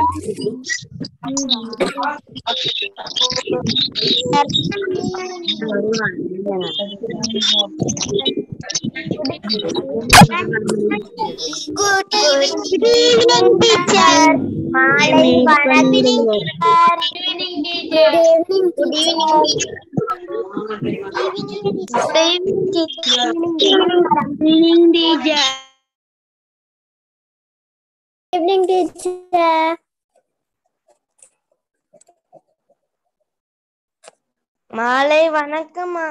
Good evening, teacher. மாலை வணக்கம் Good evening, teacher. Good evening, Good evening, teacher. Good evening, teacher. Good evening, teacher. மாலை வணக்கம்மா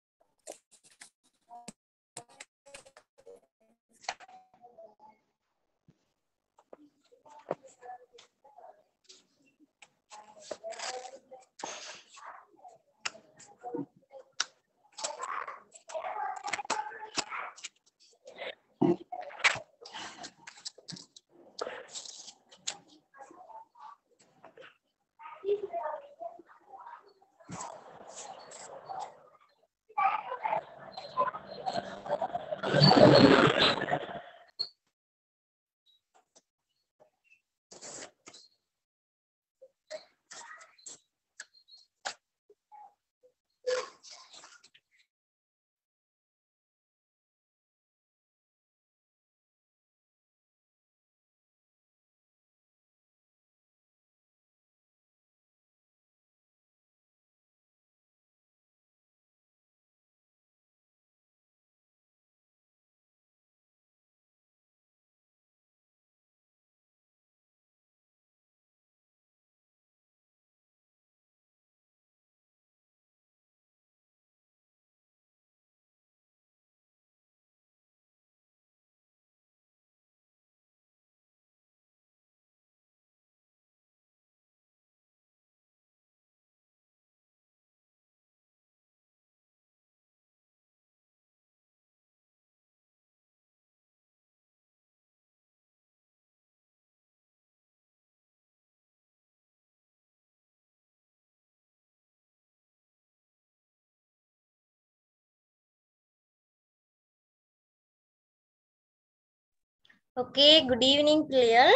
okay good evening பிள்ளைகள்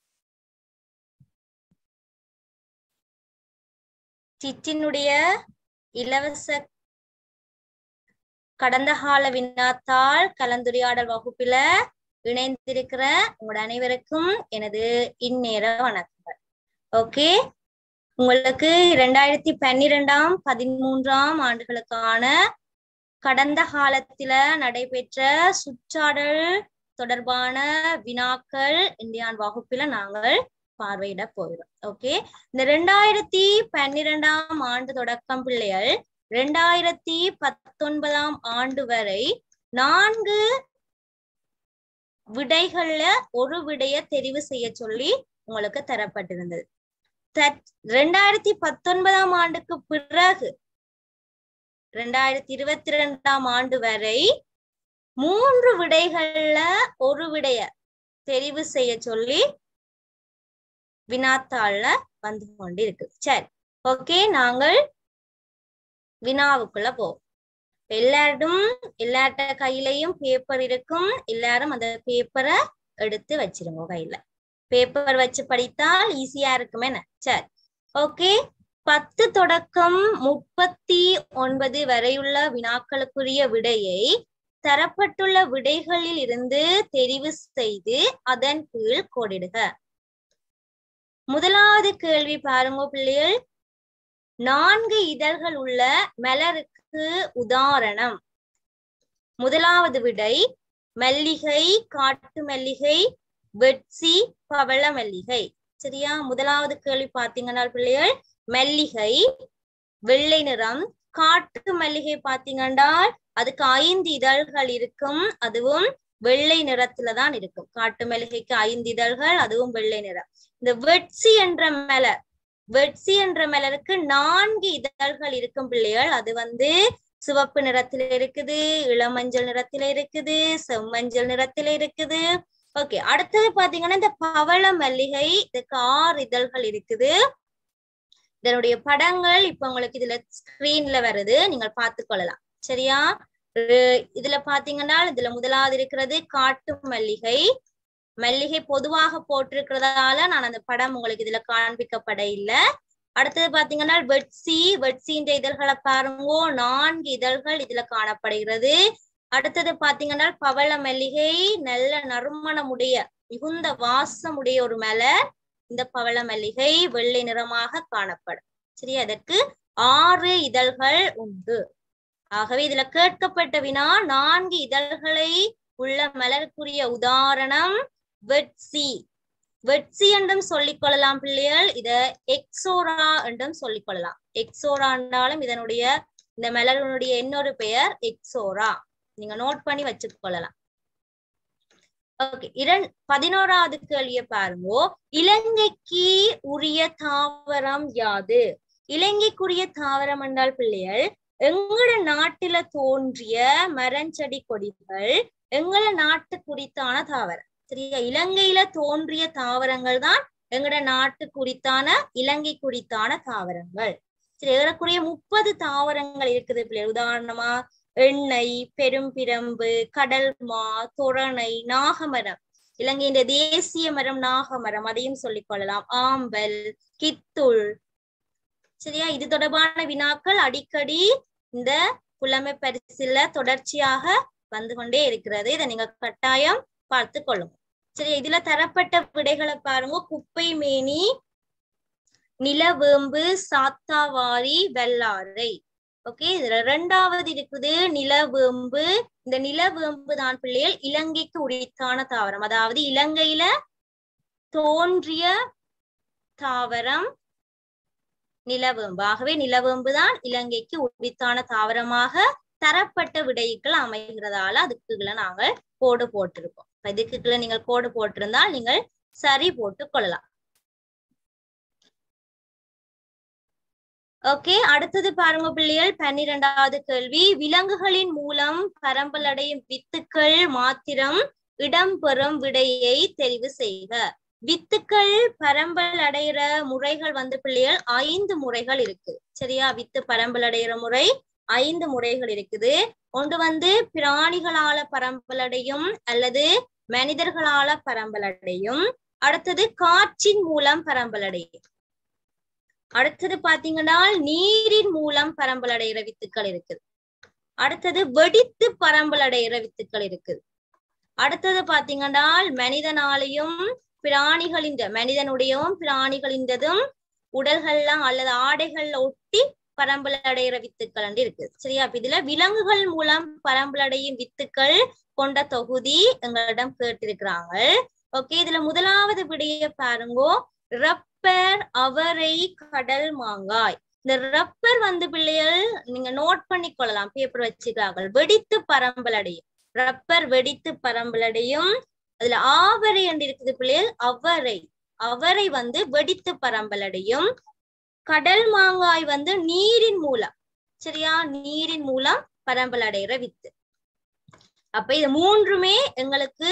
சிச்சினுடைய இலவச கடந்த கால வினாத்தாள் கலந்துரையாடல் வகுப்பில இணைந்திருக்கிற உங்களோட அனைவருக்கும் எனது இந்நேர வணக்கங்கள் ஓகே உங்களுக்கு இரண்டாயிரத்தி பன்னிரெண்டாம் பதிமூன்றாம் ஆண்டுகளுக்கான கடந்த காலத்தில நடைபெற்ற சுற்றாடல் தொடர்பான வினாக்கள் இந்தியான் வகுப்பில நாங்கள் பார்வையிட போகிறோம் ஓகே இந்த ரெண்டாயிரத்தி பன்னிரெண்டாம் ஆண்டு தொடக்கம் பிள்ளைகள் ரெண்டாயிரத்தி பத்தொன்பதாம் ஆண்டு வரை நான்கு விடைகள்ல ஒரு விடைய தெரிவு செய்ய சொல்லி உங்களுக்கு தரப்பட்டிருந்தது ரெண்டாயிரத்தி பத்தொன்பதாம் ஆண்டுக்கு பிறகு ரெண்டாயிரத்தி இருபத்தி ரெண்டாம் ஆண்டு வரை மூன்று விடைகள்ல ஒரு விடைய தெரிவு செய்ய சொல்லி வினாத்தாள்ல வந்து கொண்டு இருக்கு சரி ஓகே நாங்கள் வினாவுக்குள்ள போவோம் எல்லாரும் எல்லார்ட்ட கையிலையும் பேப்பர் இருக்கும் எல்லாரும் அந்த பேப்பரை எடுத்து வச்சிருங்க கையில பேப்பர் வச்சு படித்தால் ஈஸியா இருக்குமே சரி ஓகே பத்து தொடக்கம் முப்பத்தி ஒன்பது வரையுள்ள வினாக்களுக்குரிய விடையை தரப்பட்டுள்ள விடைகளில் இருந்து தெரிவு செய்து அதன் கீழ் கோடிடுக முதலாவது கேள்வி பாருங்க பிள்ளைகள் நான்கு இதழ்கள் உள்ள மலருக்கு உதாரணம் முதலாவது விடை மல்லிகை காட்டு மல்லிகை வெட்சி பவள மல்லிகை சரியா முதலாவது கேள்வி பாத்தீங்கன்னா பிள்ளைகள் மல்லிகை வெள்ளை நிறம் காட்டு மல்லிகை பாத்தீங்கன்னா அதுக்கு ஐந்து இதழ்கள் இருக்கும் அதுவும் வெள்ளை நிறத்துல தான் இருக்கும் காட்டு மல்லிகைக்கு ஐந்து இதழ்கள் அதுவும் வெள்ளை நிறம் இந்த வெட்சி என்ற மலர் வெட்சி என்ற மலருக்கு நான்கு இதழ்கள் இருக்கும் பிள்ளைகள் அது வந்து சிவப்பு நிறத்துல இருக்குது இளமஞ்சள் நிறத்துல இருக்குது செம்மஞ்சள் நிறத்துல இருக்குது ஓகே அடுத்தது பாத்தீங்கன்னா இந்த பவள மல்லிகை இதுக்கு ஆறு இதழ்கள் இருக்குது இதனுடைய படங்கள் இப்ப உங்களுக்கு இதுல ஸ்கிரீன்ல வருது நீங்கள் பார்த்து கொள்ளலாம் சரியா இதுல பாத்தீங்கன்னா இதுல முதலாவது இருக்கிறது காட்டு மல்லிகை மல்லிகை பொதுவாக போட்டிருக்கிறதால நான் அந்த படம் உங்களுக்கு இதுல காண்பிக்கப்பட இல்லை அடுத்தது பாத்தீங்கன்னா வெட்சி வெட்சின்ற இதழ்களை பாருங்கோ நான்கு இதழ்கள் இதுல காணப்படுகிறது அடுத்தது பாத்தீங்கன்னா பவள மல்லிகை நல்ல நறுமணமுடைய மிகுந்த வாசமுடைய ஒரு மலர் இந்த பவள மல்லிகை வெள்ளை நிறமாக காணப்படும் சரி அதற்கு ஆறு இதழ்கள் உண்டு ஆகவே இதுல கேட்கப்பட்ட வினா நான்கு இதழ்களை உள்ள மலருக்குரிய உதாரணம் வெட்சி வெட்சி என்றும் சொல்லிக் கொள்ளலாம் பிள்ளைகள் இத எக்ஸோரா என்றும் சொல்லிக் கொள்ளலாம் எக்ஸோரா என்றாலும் இதனுடைய இந்த மலருடைய இன்னொரு பெயர் எக்ஸோரா நீங்க நோட் பண்ணி வச்சுக்கொள்ளலாம் ஓகே இரண் பதினோராவது கேள்வியை பாருங்க இலங்கைக்கு உரிய தாவரம் யாது இலங்கைக்குரிய தாவரம் என்றால் பிள்ளைகள் எங்கட நாட்டுல தோன்றிய மரஞ்செடி கொடிகள் எங்கள நாட்டு குறித்தான தாவரம் சரியா இலங்கையில தோன்றிய தாவரங்கள் தான் எங்கட நாட்டு குறித்தான இலங்கை குறித்தான தாவரங்கள் சரி ஏறக்குறைய முப்பது தாவரங்கள் இருக்குது பிள்ளை உதாரணமா எண்ணெய் பெரும்பிரம்பு கடல்மா தொரணை நாகமரம் இலங்கையின் தேசிய மரம் நாகமரம் அதையும் சொல்லிக் கொள்ளலாம் ஆம்பல் கித்துள் சரியா இது தொடர்பான வினாக்கள் அடிக்கடி இந்த புலமை பரிசில தொடர்ச்சியாக வந்து கொண்டே இருக்கிறது இதை நீங்க கட்டாயம் பார்த்து கொள்ளுங்க சரி இதுல தரப்பட்ட விடைகளை பாருங்க குப்பை மேனி நிலவேம்பு சாத்தாவாரி வெள்ளாரை ஓகே இதுல ரெண்டாவது இருக்குது நிலவேம்பு இந்த நிலவேம்பு தான் பிள்ளைகள் இலங்கைக்கு உரித்தான தாவரம் அதாவது இலங்கையில தோன்றிய தாவரம் நிலவேம்பு ஆகவே நிலவேம்பு தான் இலங்கைக்கு உரித்தான தாவரமாக தரப்பட்ட விடைகள் அமைகிறதால அதுக்குள்ள நாங்கள் கோடு போட்டிருக்கோம் இதுக்குள்ள நீங்கள் கோடு போட்டிருந்தால் நீங்கள் சரி போட்டு கொள்ளலாம் ஓகே அடுத்தது பாருங்க பிள்ளைகள் பன்னிரெண்டாவது கேள்வி விலங்குகளின் மூலம் பரம்பலடையும் வித்துக்கள் மாத்திரம் இடம்பெறும் விடையை தெரிவு செய்க வித்துக்கள் பரம்பல் அடைகிற முறைகள் வந்து பிள்ளைகள் ஐந்து முறைகள் இருக்கு சரியா வித்து பரம்பல் அடைகிற முறை ஐந்து முறைகள் இருக்குது ஒன்று வந்து பிராணிகளால பரம்பலடையும் அல்லது மனிதர்களால பரம்பலடையும் அடுத்தது காற்றின் மூலம் பரம்பலடையும் அடுத்தது பாத்தீங்கன்னா நீரின் மூலம் பரம்பலடைகிற வித்துக்கள் இருக்குது அடுத்தது வெடித்து பரம்பலடைகிற வித்துக்கள் இருக்குது அடுத்தது பாத்தீங்கன்னா மனிதனாலையும் பிராணிகளின் மனிதனுடையவும் பிராணிகளின்றதும் உடல்கள்லாம் அல்லது ஆடைகள்ல ஒட்டி பரம்பல் அடைகிற வித்துக்கள் இருக்குது சரியா அப்ப இதுல விலங்குகள் மூலம் பரம்பல் அடையும் வித்துக்கள் கொண்ட தொகுதி எங்களிடம் கேட்டிருக்கிறாங்க ஓகே இதுல முதலாவது விடைய பாருங்கோ ரப்பர் அவரை கடல் மாங்காய் இந்த ரப்பர் வந்து பிள்ளைகள் நீங்க நோட் பண்ணி கொள்ளலாம் பேப்பர் வச்சுக்கிறார்கள் வெடித்து பரம்பல் அடையும் ரப்பர் வெடித்து பரம்பல் அடையும் அதுல ஆவரை என்று இருக்குது பிள்ளைகள் அவரை அவரை வந்து வெடித்து பரம்பல் அடையும் கடல் மாங்காய் வந்து நீரின் மூலம் சரியா நீரின் மூலம் பரம்பல் அடைகிற வித்து அப்ப இது மூன்றுமே எங்களுக்கு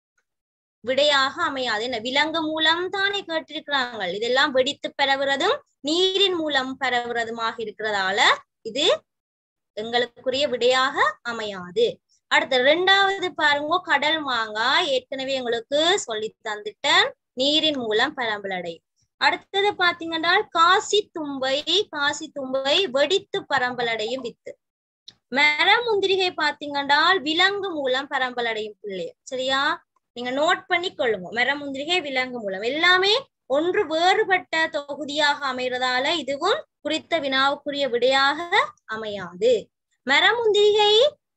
விடையாக அமையாது என்ன விலங்கு மூலம் தானே கேட்டிருக்கிறாங்க இதெல்லாம் வெடித்து பரவுறதும் நீரின் மூலம் பரவுறதுமாக இருக்கிறதால இது எங்களுக்குரிய விடையாக அமையாது அடுத்த ரெண்டாவது பாருங்க கடல் மாங்காய் ஏற்கனவே எங்களுக்கு சொல்லி தந்துட்டேன் நீரின் மூலம் பரம்பல் அடையும் அடுத்தது பாத்தீங்கன்னா காசி தும்பை காசி தும்பை வெடித்து பரம்பலடையும் வித்து மரமுந்திரிகை பாத்தீங்கன்னா விலங்கு மூலம் பரம்பலடையும் பிள்ளை சரியா நீங்க நோட் பண்ணி கொள்ளுங்க மரமுந்திரிகை விலங்கு மூலம் எல்லாமே ஒன்று வேறுபட்ட தொகுதியாக அமைறதால இதுவும் குறித்த வினாவுக்குரிய விடையாக அமையாது மரமுந்திரிகை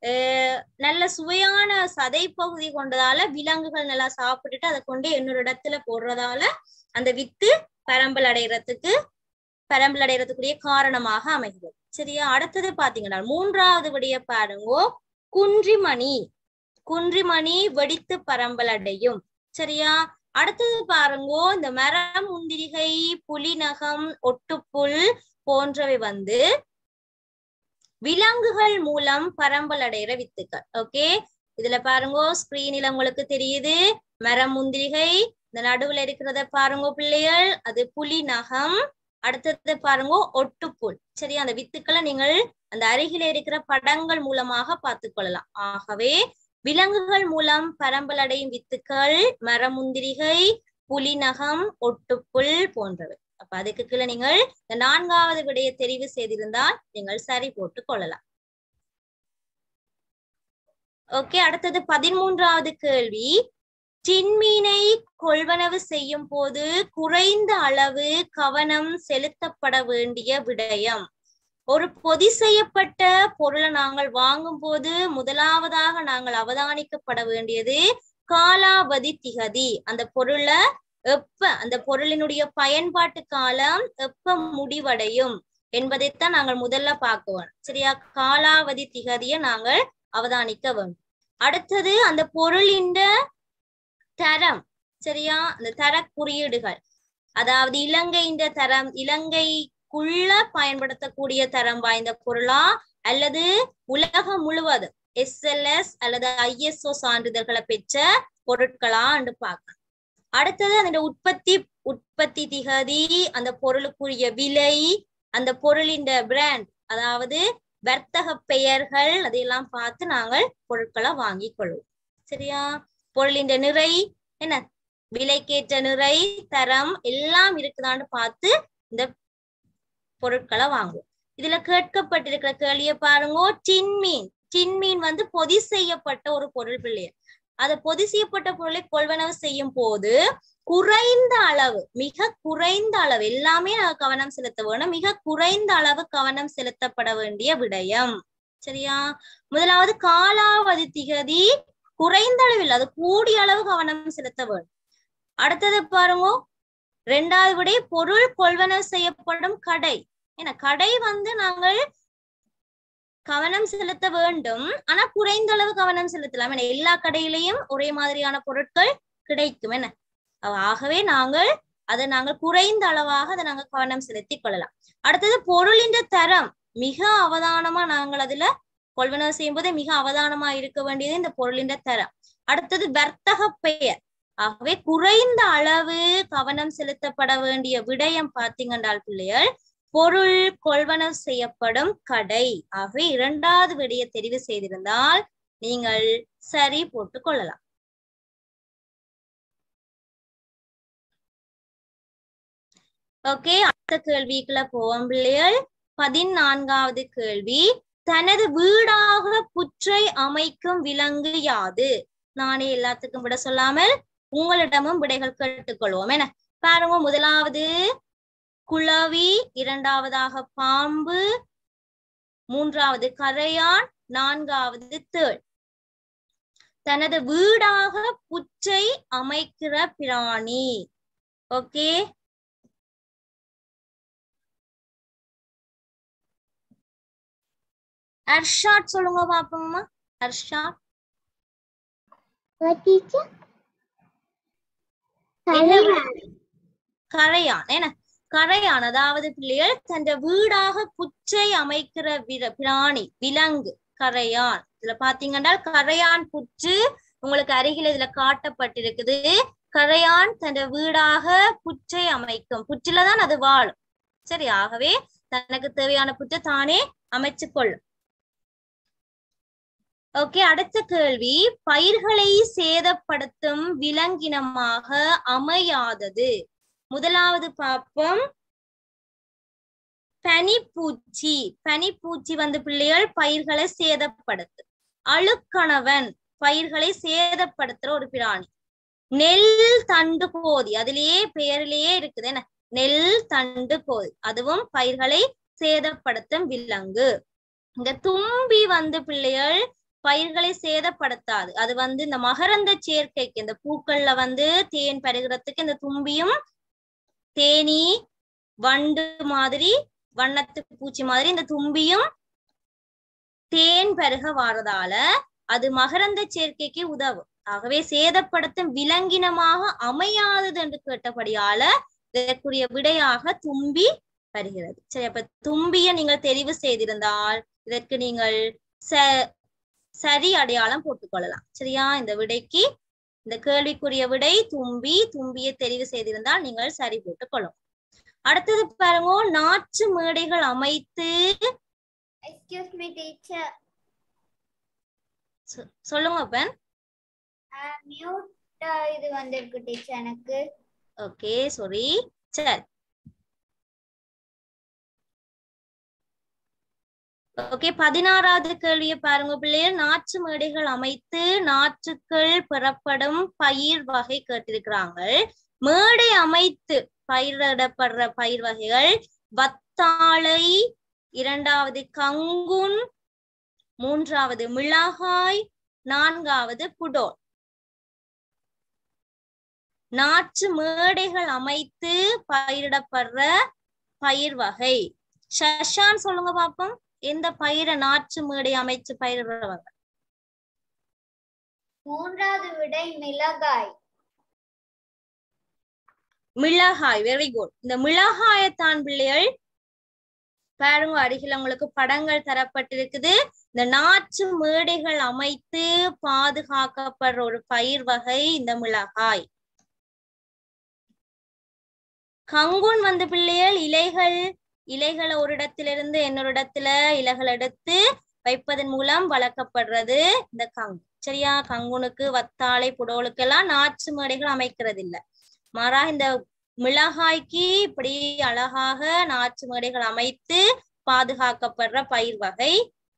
நல்ல சுவையான சதை பகுதி கொண்டதால விலங்குகள் நல்லா சாப்பிட்டுட்டு அதை கொண்டு இன்னொரு இடத்துல போடுறதால அந்த வித்து பரம்பல் அடைகிறதுக்கு பரம்பல் அடைகிறதுக்குரிய காரணமாக அமைகிறது சரியா அடுத்தது பாத்தீங்கன்னா மூன்றாவது விடைய பாருங்கோ குன்றிமணி குன்றிமணி வெடித்து பரம்பல் அடையும் சரியா அடுத்தது பாருங்கோ இந்த மரம் முந்திரிகை புலிநகம் ஒட்டுப்புல் போன்றவை வந்து விலங்குகள் மூலம் பரம்பல் அடைகிற வித்துக்கள் ஓகே இதுல பாருங்கோ ஸ்கிரீனில் உங்களுக்கு தெரியுது மரம் முந்திரிகை இந்த நடுவுல இருக்கிறத பாருங்க பிள்ளைகள் அது புலி நகம் அடுத்தது பாருங்க ஒட்டுப்புல் சரி அந்த வித்துக்களை நீங்கள் அந்த அருகில இருக்கிற படங்கள் மூலமாக பார்த்து கொள்ளலாம் ஆகவே விலங்குகள் மூலம் பரம்பலடையும் வித்துக்கள் மரமுந்திரிகை புலிநகம் ஒட்டுப்புல் போன்றவை அப்ப அதுக்கு கீழே நீங்கள் இந்த நான்காவது விடையை தெரிவு செய்திருந்தால் நீங்கள் சரி போட்டு கொள்ளலாம் ஓகே அடுத்தது பதிமூன்றாவது கேள்வி டின்மீனை கொள்வனவு செய்யும் போது குறைந்த அளவு கவனம் செலுத்தப்பட வேண்டிய விடயம் ஒரு பொதி செய்யப்பட்ட பொருளை நாங்கள் வாங்கும் போது முதலாவதாக நாங்கள் அவதானிக்கப்பட வேண்டியது காலாவதி திகதி அந்த பொருளை எப்ப அந்த பொருளினுடைய பயன்பாட்டு காலம் எப்ப முடிவடையும் என்பதைத்தான் நாங்கள் முதல்ல பார்க்குவோம் சரியா காலாவதி திகதியை நாங்கள் அவதானிக்க வேண்டும் அடுத்தது அந்த பொருளின் தரம் சரியா அந்த தர குறியீடுகள் அதாவது இலங்கையின் தரம் இலங்கைக்குள்ள பயன்படுத்தக்கூடிய தரம் வாய்ந்த பொருளா அல்லது உலகம் முழுவதும் எஸ்எல்எஸ் அல்லது ஐஎஸ்ஓ சான்றிதழ்களை பெற்ற பொருட்களா என்று பார்க்க அடுத்தது அந்த உற்பத்தி உற்பத்தி திகதி அந்த பொருளுக்குரிய விலை அந்த பொருளின் பிராண்ட் அதாவது வர்த்தக பெயர்கள் அதையெல்லாம் பார்த்து நாங்கள் பொருட்களை வாங்கிக் கொள்வோம் சரியா பொருளின் நிறை என்ன விலைக்கேற்ற நிறை தரம் எல்லாம் இருக்குதான்னு பார்த்து இந்த பொருட்களை வாங்குவோம் இதுல கேட்கப்பட்டிருக்கிற கேள்வியை பாருங்க டின்மீன் டின்மீன் வந்து பொதி செய்யப்பட்ட ஒரு பொருள் பிள்ளைய அதை பொதி செய்யப்பட்ட பொருளை கொள்வனவு செய்யும் போது குறைந்த அளவு மிக குறைந்த அளவு எல்லாமே நாங்க கவனம் செலுத்த வேணும் மிக குறைந்த அளவு கவனம் செலுத்தப்பட வேண்டிய விடயம் சரியா முதலாவது காலாவதி திகதி குறைந்த அளவில் அது கூடிய அளவு கவனம் செலுத்த வேண்டும் அடுத்தது பாருங்க ரெண்டாவது விடை பொருள் கொள்வனவு செய்யப்படும் கடை ஏன்னா கடை வந்து நாங்கள் கவனம் செலுத்த வேண்டும் ஆனா குறைந்த அளவு கவனம் செலுத்தலாம் ஏன்னா எல்லா கடையிலையும் ஒரே மாதிரியான பொருட்கள் கிடைக்கும் என்ன ஆகவே நாங்கள் அதை நாங்கள் குறைந்த அளவாக அதை நாங்கள் கவனம் செலுத்தி கொள்ளலாம் அடுத்தது பொருளின் தரம் மிக அவதானமா நாங்கள் அதுல கொள்வனவு செய்யும் போதே மிக அவதானமா இருக்க வேண்டியது இந்த பொருளின் தரம் அடுத்தது வர்த்தக பெயர் ஆகவே குறைந்த அளவு கவனம் செலுத்தப்பட வேண்டிய விடயம் பார்த்தீங்கன்றால் பிள்ளைகள் பொருள் கொள்வனவு செய்யப்படும் கடை ஆகவே இரண்டாவது விடையை தெரிவு செய்திருந்தால் நீங்கள் சரி போட்டுக் கொள்ளலாம் ஓகே அடுத்த கேள்விக்குள்ள போவோம் பிள்ளைகள் பதினான்காவது கேள்வி தனது வீடாக புற்றை அமைக்கும் விலங்கு யாது நானே எல்லாத்துக்கும் விட சொல்லாமல் உங்களிடமும் விடைகள் கேட்டுக்கொள்வோம் என பாருங்க முதலாவது குளவி இரண்டாவதாக பாம்பு மூன்றாவது கரையான் நான்காவது தேள் தனது வீடாக புற்றை அமைக்கிற பிராணி ஓகே அர்ஷாட் சொல்லுங்க பாப்போம்மா அர்ஷாட் What teacher? கரையான் என்ன கரையான் அதாவது பிள்ளைகள் தன் வீடாக புற்றை அமைக்கிற விர- பிராணி விலங்கு கரையான் இதுல பாத்தீங்கன்னா கரையான் புற்று உங்களுக்கு அருகில் இதுல காட்டப்பட்டிருக்குது கரையான் தன் வீடாக புற்றை அமைக்கும் புற்றிலதான் அது வாழும் சரி ஆகவே தனக்கு தேவையான புற்றை தானே அமைச்சு கொள்ளும் ஓகே அடுத்த கேள்வி பயிர்களை சேதப்படுத்தும் விலங்கினமாக அமையாதது முதலாவது பாப்போம் பனிப்பூச்சி பனிப்பூச்சி வந்து பிள்ளைகள் பயிர்களை சேதப்படுத்து அழுக்கணவன் பயிர்களை சேதப்படுத்துற ஒரு பிராணி நெல் தண்டு கோதி அதிலேயே பெயரிலேயே இருக்குது என்ன நெல் தண்டு கோதி அதுவும் பயிர்களை சேதப்படுத்தும் விலங்கு இந்த தும்பி வந்து பிள்ளைகள் பயிர்களை சேதப்படுத்தாது அது வந்து இந்த மகரந்த சேர்க்கைக்கு இந்த பூக்கள்ல வந்து தேன் பருகிறதுக்கு இந்த தும்பியும் தேனி வண்டு மாதிரி வண்ணத்து பூச்சி மாதிரி இந்த தும்பியும் தேன் பருக வாரதால அது மகரந்த சேர்க்கைக்கு உதவும் ஆகவே சேதப்படுத்தும் விலங்கினமாக அமையாதது என்று கேட்டபடியால இதற்குரிய விடையாக தும்பி வருகிறது சரி அப்ப தும்பிய நீங்கள் தெரிவு செய்திருந்தால் இதற்கு நீங்கள் ச சரி அடையாளம் போட்டுக்கொள்ளலாம் சரியா இந்த விடைக்கு இந்த கேள்விக்குரிய விடை தும்பி தும்பியை தெரிவு செய்திருந்தால் நீங்கள் சரி போட்டுக் கொள்ளும் அடுத்தது பாருங்க நாற்று மேடைகள் அமைத்து Excuse me, teacher. சொ- சொல்லுங்க பென் மியூட் இது வந்திருக்கு டீச்சர் எனக்கு ஓகே சாரி சரி ஓகே பதினாறாவது கேள்வியை பாருங்க பிள்ளைகள் நாற்று மேடைகள் அமைத்து நாற்றுக்கள் பெறப்படும் பயிர் வகை கேட்டிருக்கிறாங்க மேடை அமைத்து பயிரிடப்படுற பயிர் வகைகள் வத்தாழை இரண்டாவது கங்குன் மூன்றாவது மிளகாய் நான்காவது புடோல் நாற்று மேடைகள் அமைத்து பயிரிடப்படுற பயிர் வகை ஷஷான் சொல்லுங்க பாப்போம் எந்த பயிரை நாற்று மேடை அமைச்சு பயிரிடுறவங்க மூன்றாவது விடை மிளகாய் மிளகாய் வெரி குட் இந்த மிளகாயத்தான் பிள்ளைகள் பாருங்க அருகில் உங்களுக்கு படங்கள் தரப்பட்டிருக்குது இந்த நாற்று மேடைகள் அமைத்து பாதுகாக்கப்படுற ஒரு பயிர் வகை இந்த மிளகாய் கங்குன் வந்து பிள்ளைகள் இலைகள் இலைகளை ஒரு இடத்திலிருந்து இன்னொரு இடத்துல இலைகள் எடுத்து வைப்பதன் மூலம் வளர்க்கப்படுறது இந்த கங்கு சரியா கங்குனுக்கு வத்தாழை புடோலுக்கெல்லாம் நாற்று மேடைகள் அமைக்கிறது இல்ல மாறா இந்த மிளகாய்க்கு இப்படி அழகாக நாற்று மேடைகள் அமைத்து பாதுகாக்கப்படுற பயிர் வகை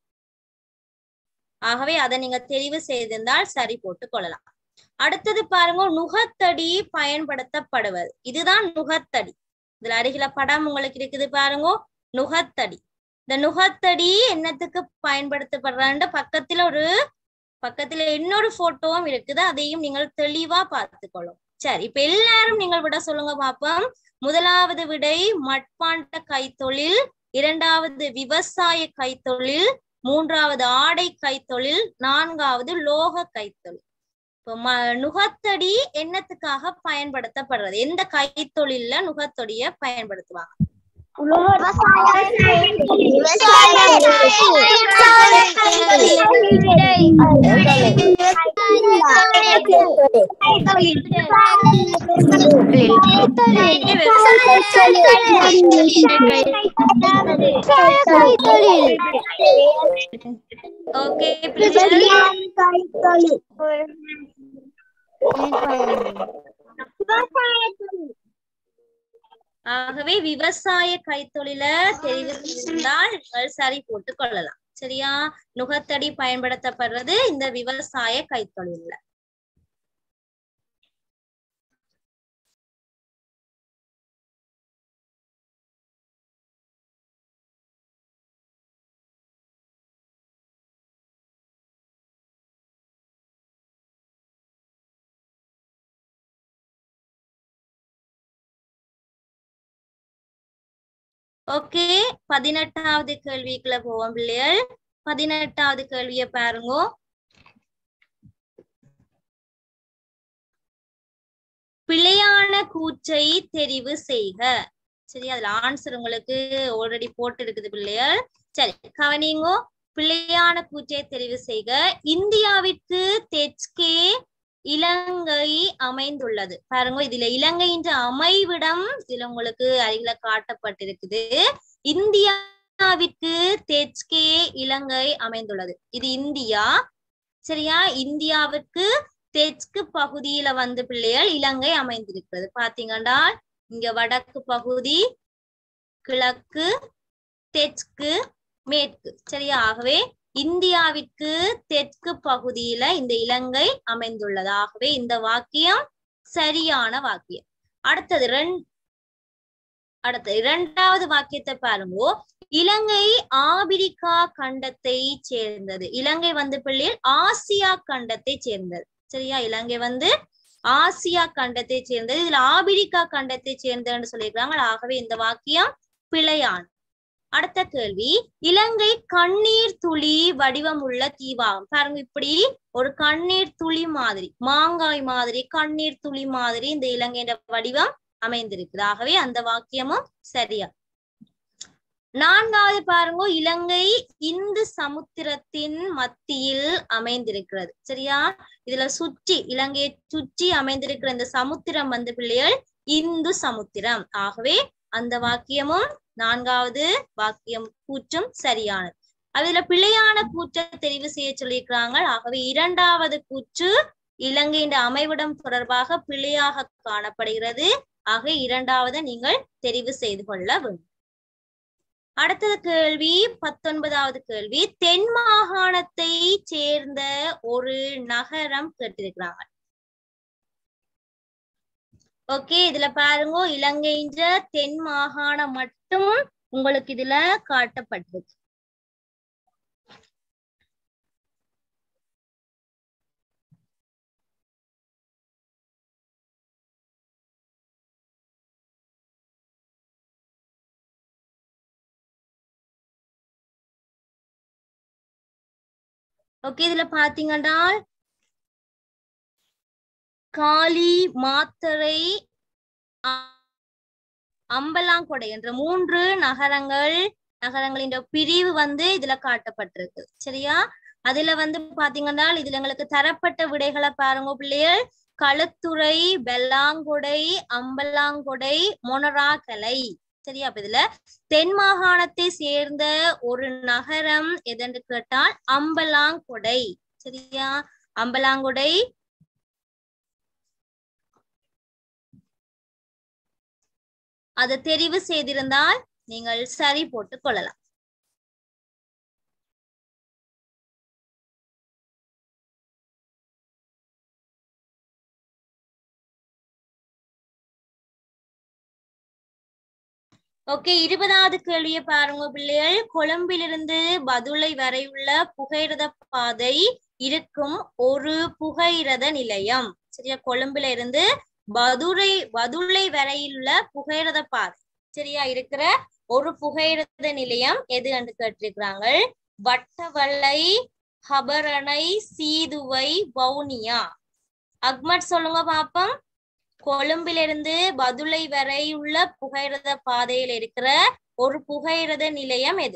ஆகவே அதை நீங்க தெரிவு செய்திருந்தால் சரி போட்டு கொள்ளலாம் அடுத்தது பாருங்க நுகத்தடி பயன்படுத்தப்படுவது இதுதான் நுகத்தடி இதுல அருகில படம் உங்களுக்கு இருக்குது பாருங்க நுகத்தடி இந்த நுகத்தடி என்னத்துக்கு பயன்படுத்தப்படுறான்னு பக்கத்துல ஒரு பக்கத்துல இன்னொரு போட்டோவும் இருக்குது அதையும் நீங்கள் தெளிவா பார்த்துக்கொள்ளும் சரி இப்ப எல்லாரும் நீங்கள் விட சொல்லுங்க பாப்போம் முதலாவது விடை மட்பாண்ட கைத்தொழில் இரண்டாவது விவசாய கைத்தொழில் மூன்றாவது ஆடை கைத்தொழில் நான்காவது லோக கைத்தொழில் இப்போ ம நுகத்தடி என்னத்துக்காக பயன்படுத்தப்படுறது எந்த கைத்தொழில்ல நுகத்தொடிய பயன்படுத்துவாங்க ஓகே ஆகவே விவசாய கைத்தொழில தெரிவு செய்திருந்தால் நீங்கள் சரி போட்டு கொள்ளலாம் சரியா நுகத்தடி பயன்படுத்தப்படுறது இந்த விவசாய கைத்தொழில்ல ஓகே பதினெட்டாவது கேள்விக்குள்ள போவோம் பிள்ளைகள் பதினெட்டாவது கேள்வியை பாருங்க பிழையான கூற்றை தெரிவு செய்க சரி அதுல ஆன்சர் உங்களுக்கு ஆல்ரெடி போட்டு இருக்குது பிள்ளைகள் சரி கவனிங்கோ பிழையான கூற்றை தெரிவு செய்க இந்தியாவிற்கு தெற்கே இலங்கை அமைந்துள்ளது பாருங்க இதுல இலங்கையின் அமைவிடம் இதுல உங்களுக்கு அருகில காட்டப்பட்டிருக்குது இந்தியாவிற்கு தெற்கே இலங்கை அமைந்துள்ளது இது இந்தியா சரியா இந்தியாவுக்கு தெற்கு பகுதியில வந்து பிள்ளைகள் இலங்கை அமைந்திருக்கிறது பாத்தீங்கன்னா இங்க வடக்கு பகுதி கிழக்கு தெற்கு மேற்கு சரியா ஆகவே இந்தியாவிற்கு தெற்கு பகுதியில இந்த இலங்கை அமைந்துள்ளது ஆகவே இந்த வாக்கியம் சரியான வாக்கியம் அடுத்தது ரெண் அடுத்து இரண்டாவது வாக்கியத்தை பாருங்க இலங்கை ஆபிரிக்கா கண்டத்தை சேர்ந்தது இலங்கை வந்து பிள்ளைகள் ஆசியா கண்டத்தை சேர்ந்தது சரியா இலங்கை வந்து ஆசியா கண்டத்தை சேர்ந்தது இதுல ஆபிரிக்கா கண்டத்தை சேர்ந்ததுன்னு சொல்லியிருக்காங்க ஆகவே இந்த வாக்கியம் பிழையான் அடுத்த கேள்வி இலங்கை கண்ணீர் துளி வடிவம் உள்ள தீவாகும் பாருங்க இப்படி ஒரு கண்ணீர் துளி மாதிரி மாங்காய் மாதிரி கண்ணீர் துளி மாதிரி இந்த இலங்கையின் வடிவம் அமைந்திருக்குது ஆகவே அந்த வாக்கியமும் சரியா நான்காவது பாருங்க இலங்கை இந்து சமுத்திரத்தின் மத்தியில் அமைந்திருக்கிறது சரியா இதுல சுற்றி இலங்கையை சுற்றி அமைந்திருக்கிற இந்த சமுத்திரம் வந்து பிள்ளைகள் இந்து சமுத்திரம் ஆகவே அந்த வாக்கியமும் நான்காவது வாக்கியம் கூற்றும் சரியானது அதுல பிழையான கூற்றை தெரிவு செய்ய சொல்லியிருக்கிறாங்க ஆகவே இரண்டாவது கூற்று இலங்கையின் அமைவிடம் தொடர்பாக பிழையாக காணப்படுகிறது ஆக இரண்டாவது நீங்கள் தெரிவு செய்து கொள்ள வேண்டும் அடுத்தது கேள்வி பத்தொன்பதாவது கேள்வி தென் மாகாணத்தை சேர்ந்த ஒரு நகரம் கேட்டிருக்கிறாங்க ஓகே இதுல பாருங்க இலங்கைன்ற தென் மாகாணம் மட்டும் உங்களுக்கு இதுல காட்டப்பட்டிருக்கு ஓகே இதுல பாத்தீங்கன்னா காளி மாத்தரை அ- அம்பலாங்கொடை என்ற மூன்று நகரங்கள் நகரங்களின் பிரிவு வந்து இதுல காட்டப்பட்டிருக்கு சரியா அதுல வந்து பாத்தீங்கன்னா இதுல எங்களுக்கு தரப்பட்ட விடைகளை பாருங்க பிள்ளைகள் களுத்துறை பெல்லாங்குடை அம்பலாங்குடை மொனராகலை சரியா அப்ப இதுல தென் மாகாணத்தை சேர்ந்த ஒரு நகரம் எதென்று கேட்டால் அம்பலாங்குடை சரியா அம்பலாங்குடை அதை தெரிவு செய்திருந்தால் நீங்கள் சரி போட்டுக் கொள்ளலாம் ஓகே இருபதாவது கேள்வியை பாருங்க பிள்ளைகள் கொழும்பிலிருந்து பதுளை வரையுள்ள புகையிரத பாதை இருக்கும் ஒரு புகையிரத நிலையம் சரியா கொழும்புல இருந்து பதுரை பதுளை வரையுள்ள புகையிரத பாதை சரியா இருக்கிற ஒரு புகையிரத நிலையம் எது என்று கேட்டிருக்கிறாங்க வட்டவளை ஹபரணை சீதுவை வவுனியா அக்மட் சொல்லுங்க பாப்போம் கொழும்பிலிருந்து பதுளை வரை உள்ள புகையிரத பாதையில் இருக்கிற ஒரு புகையிரத நிலையம் எது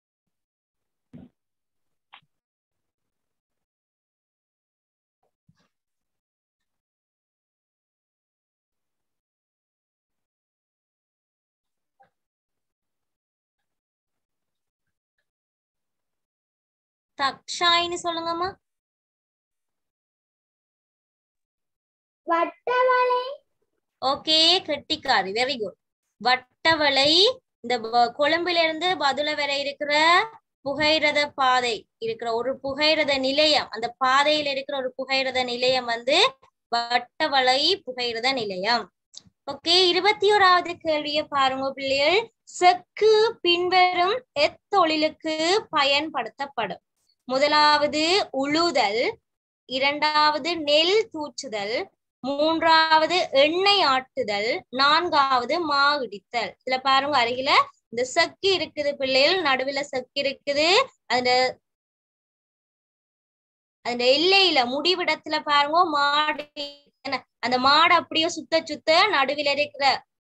தக்ஷாயின்னு சொல்லுங்கம்மா வட்டவளை ஓகே கெட்டிக்காரி வெரி குட் வட்டவளை இந்த ப- கொழும்பில இருந்து பதுளை வரை இருக்கிற புகையிரத பாதை இருக்கிற ஒரு புகையிரத நிலையம் அந்த பாதையில இருக்கிற ஒரு புகையிரத நிலையம் வந்து வட்டவளை புகையிரத நிலையம் ஓகே இருபத்தி ஓராவது கேள்வியை பாருங்க பிள்ளைகள் செக்கு பின்வரும் எத்தொழிலுக்கு பயன்படுத்தப்படும் முதலாவது உழுதல் இரண்டாவது நெல் தூற்றுதல் மூன்றாவது எண்ணெய் ஆட்டுதல் நான்காவது மா இடித்தல் இதுல பாருங்க அருகில இந்த செக்கு இருக்குது பிள்ளைகள் நடுவுல செக்கு இருக்குது அந்த அந்த எல்லையில முடிவிடத்துல பாருங்க மாடு என்ன, அந்த மாடு அப்படியே சுத்த சுத்த நடுவில் இருக்கிற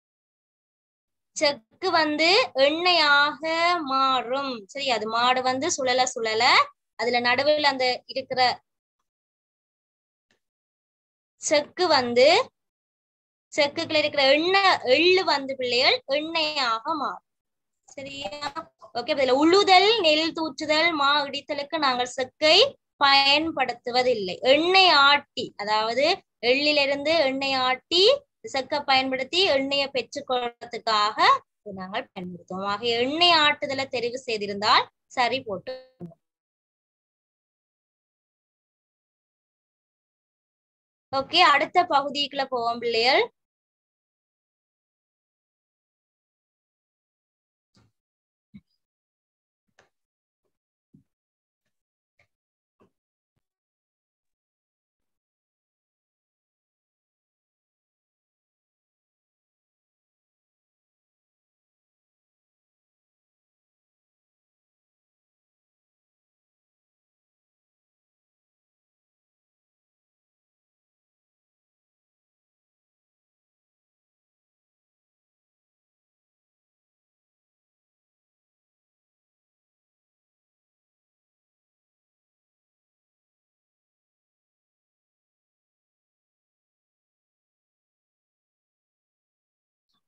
செக்கு வந்து எண்ணெயாக மாறும் சரி அது மாடு வந்து சுழல சுழல அதுல நடுவில் அந்த இருக்கிற செக்கு வந்து செக்குக்குள்ள இருக்கிற எண்ணெய் எள்ளு வந்து பிள்ளைகள் எண்ணெயாக மாறும் சரியா ஓகே இதுல உழுதல் நெல் தூற்றுதல் மா இடித்தலுக்கு நாங்கள் செக்கை பயன்படுத்துவதில்லை எண்ணெய் ஆட்டி அதாவது எள்ளிலிருந்து எண்ணெய் ஆட்டி செக்கை பயன்படுத்தி எண்ணெயை பெற்றுக்கொள்றதுக்காக இதை நாங்கள் பயன்படுத்துவோம் ஆக எண்ணெய் ஆட்டுதலை தெரிவு செய்திருந்தால் சரி போட்டு ஓகே அடுத்த பகுதிக்குள்ள போவோம் பிள்ளைகள்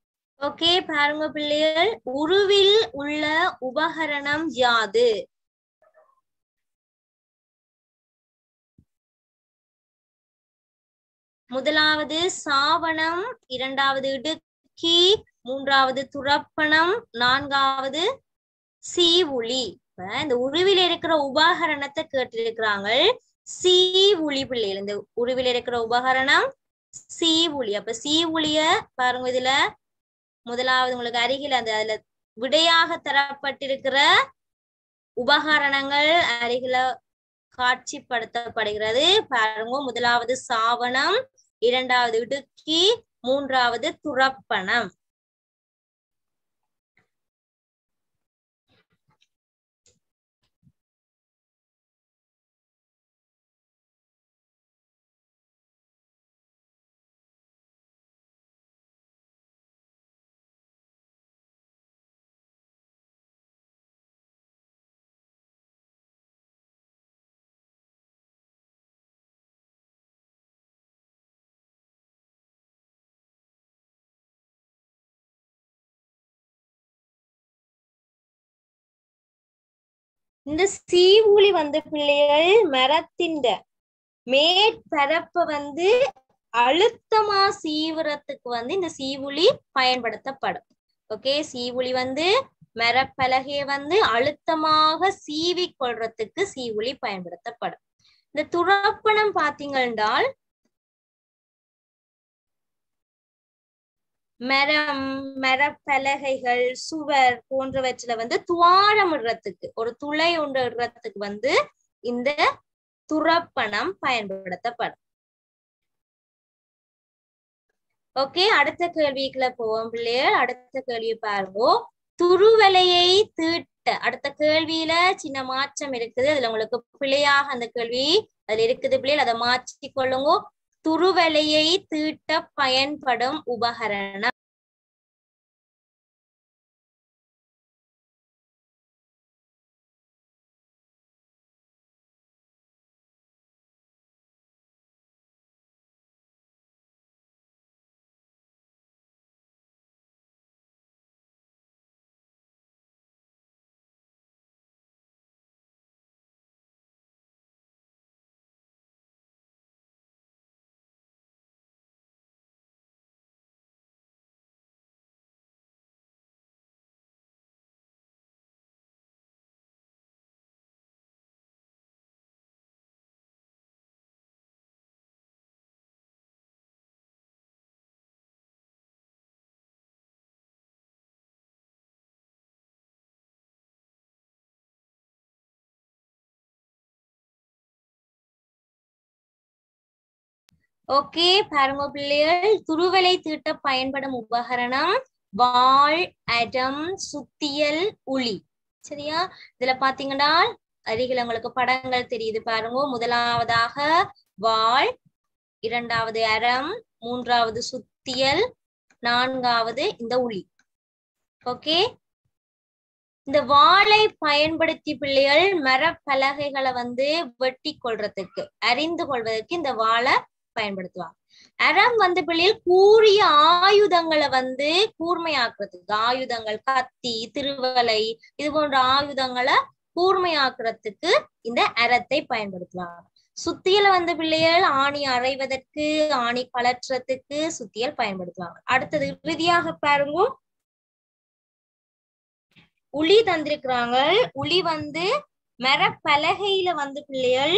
ஓகே பாருங்க பிள்ளைகள் உருவில் உள்ள உபகரணம் யாது முதலாவது சாவணம் இரண்டாவது இடுக்கி மூன்றாவது துரப்பணம் நான்காவது சீவுளி இப்ப இந்த உருவில் இருக்கிற உபகரணத்தை கேட்டிருக்கிறாங்க சீவுளி பிள்ளைகள் இந்த உருவில் இருக்கிற உபகரணம் சீவுளி அப்ப சீவுளிய பாருங்க இதுல முதலாவது உங்களுக்கு அருகில் அந்த அதுல விடையாக தரப்பட்டிருக்கிற உபகரணங்கள் அருகில காட்சிப்படுத்தப்படுகிறது பாருங்க முதலாவது சாவணம் இரண்டாவது இடுக்கி மூன்றாவது துரப்பணம் இந்த சீவுளி வந்து பிள்ளைகள் மரத்தின் மேற்பரப்ப வந்து அழுத்தமா சீவுறதுக்கு வந்து இந்த சீவுளி பயன்படுத்தப்படும் ஓகே சீவுளி வந்து மரப்பலகையை வந்து அழுத்தமாக சீவி கொள்றதுக்கு சீவுளி பயன்படுத்தப்படும் இந்த துரப்பணம் பாத்தீங்க என்றால் மரம் மரப்பலகைகள் சுவர் போன்றவற்றில வந்து துவாரம் இடுறதுக்கு ஒரு துளை ஒன்று இடுறதுக்கு வந்து இந்த துரப்பணம் பயன்படுத்தப்படும் ஓகே அடுத்த கேள்விக்குள்ள போவோம் பிள்ளைகள் அடுத்த கேள்வி பாருங்க துருவலையை தீட்ட அடுத்த கேள்வியில சின்ன மாற்றம் இருக்குது அதுல உங்களுக்கு பிழையாக அந்த கேள்வி அதுல இருக்குது பிள்ளைகள் அதை மாற்றி கொள்ளுங்க துருவலையை தீட்ட பயன்படும் உபகரணம் ஓகே பாருங்க பிள்ளைகள் துருவலை தீட்ட பயன்படும் உபகரணம் வாள் அடம் சுத்தியல் உளி சரியா இதுல பாத்தீங்கன்னா அருகில் உங்களுக்கு படங்கள் தெரியுது பாருங்க முதலாவதாக வாள் இரண்டாவது அரம் மூன்றாவது சுத்தியல் நான்காவது இந்த உளி ஓகே இந்த வாளை பயன்படுத்தி பிள்ளைகள் மரப்பலகைகளை வந்து வெட்டி கொள்றதுக்கு அறிந்து கொள்வதற்கு இந்த வாளை பயன்படுத்துவாங்க அறம் வந்து பிள்ளைகள் கூறிய ஆயுதங்களை வந்து கூர்மையாக்குறதுக்கு ஆயுதங்கள் கத்தி திருவலை இது போன்ற ஆயுதங்களை கூர்மையாக்குறதுக்கு இந்த அறத்தை பயன்படுத்துவாங்க சுத்தியலை வந்து பிள்ளைகள் ஆணி அறைவதற்கு ஆணி கலற்றத்துக்கு சுத்தியல் பயன்படுத்துவாங்க அடுத்தது இறுதியாக பாருங்க உளி தந்திருக்கிறாங்க உளி வந்து மரப்பலகையில வந்து பிள்ளைகள்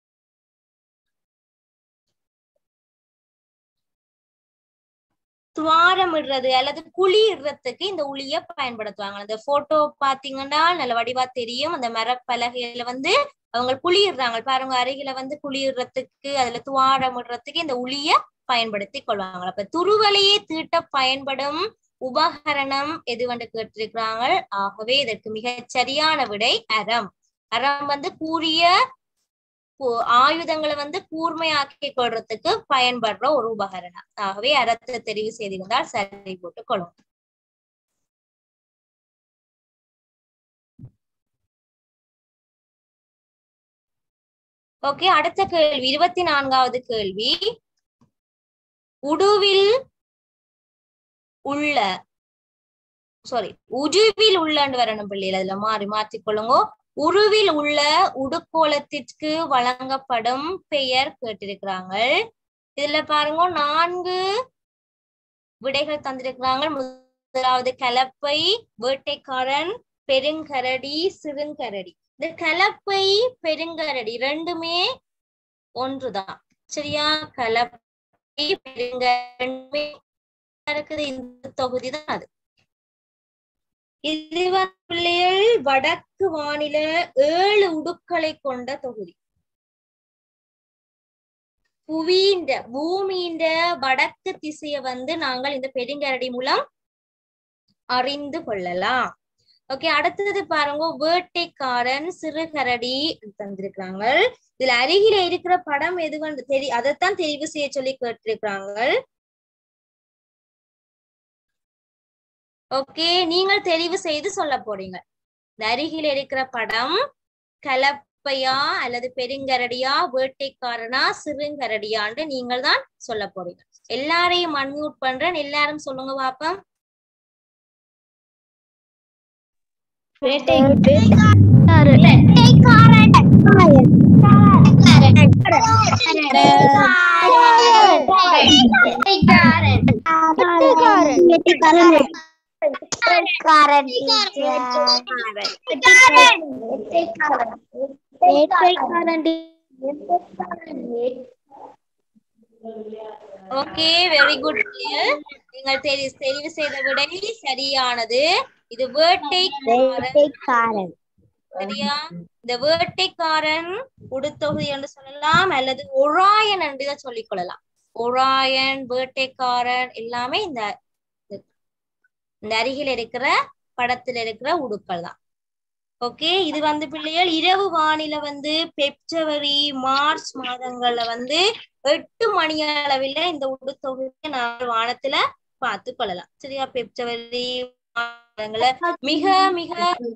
துவாரம் இடுறது அல்லது குழி இடுறதுக்கு இந்த உளிய பயன்படுத்துவாங்க அந்த போட்டோ பாத்தீங்கன்னா நல்ல வடிவா தெரியும் அந்த மரப்பலகையில வந்து அவங்க குழி இடுறாங்க பாருங்க அருகில வந்து குழி இடுறதுக்கு அதுல துவாரம் இடுறதுக்கு இந்த உளிய பயன்படுத்தி கொள்வாங்க அப்ப துருவலையே தீட்ட பயன்படும் உபகரணம் எதுவென்று கேட்டிருக்கிறாங்க ஆகவே இதற்கு மிகச் சரியான விடை அறம் அறம் வந்து கூறிய ஆயுதங்களை வந்து கூர்மையாக்கி கொள்றதுக்கு பயன்படுற ஒரு உபகரணம் ஆகவே அறத்தை தெரிவு செய்திருந்தால் சரி போட்டுக் கொள்ளும் ஓகே அடுத்த கேள்வி இருபத்தி நான்காவது கேள்வி உடுவில் உள்ள சாரி உருவில் உள்ளன்னு வரணும் பிள்ளைகள் அதுல மாறி மாற்றிக்கொள்ளுங்க உருவில் உள்ள உடுக்கோலத்திற்கு வழங்கப்படும் பெயர் கேட்டிருக்கிறாங்க இதுல பாருங்க நான்கு விடைகள் தந்திருக்கிறாங்க முதலாவது கலப்பை வேட்டைக்காரன் பெருங்கரடி சிறுங்கரடி இந்த கலப்பை பெருங்கரடி ரெண்டுமே ஒன்றுதான் சரியா கலப்பை பெருங்கரடி இருக்குது இந்த தொகுதி தான் அது இது வந்து பிள்ளைகள் வடக்கு வானில ஏழு உடுக்களை கொண்ட தொகுதி புவியின் பூமியின் வடக்கு திசையை வந்து நாங்கள் இந்த பெருங்கரடி மூலம் அறிந்து கொள்ளலாம் ஓகே அடுத்தது பாருங்க வேட்டைக்காரன் சிறுகரடி தந்திருக்கிறாங்க இதுல அருகில இருக்கிற படம் எது வந்து தெரி அதைத்தான் தெரிவு செய்ய சொல்லி கேட்டிருக்கிறாங்க ஓகே நீங்கள் தெரிவு செய்து சொல்ல போறீங்க இந்த அருகில் இருக்கிற படம் கலப்பையா அல்லது பெருங்கரடியா வேட்டைக்காரனா சிறுங்கரடியான்னு நீங்கள் தான் சொல்ல போறீங்க எல்லாரையும் அன்மியூட் பண்றேன் எல்லாரும் சொல்லுங்க பாப்போம் ஓகே வெரி குட் நீங்கள் தெரி தெரிவு செய்த விடை சரியானது இது வேட்டைக்காரன் சரியா இந்த வேட்டைக்காரன் உடுத்தொகுதி என்று சொல்லலாம் அல்லது ஒராயன் என்று தான் சொல்லிக் கொள்ளலாம் ஒராயன் வேட்டைக்காரன் எல்லாமே இந்த இந்த அருகில் இருக்கிற படத்துல இருக்கிற உடுக்கள் தான் ஓகே இது வந்து பிள்ளைகள் இரவு வானில வந்து பிப்ரவரி மார்ச் மாதங்கள்ல வந்து எட்டு மணி அளவில் இந்த உடுத்தொகுதியை நான் வானத்துல பார்த்து கொள்ளலாம் சரியா பிப்ரவரி மாதங்கள மிக மிக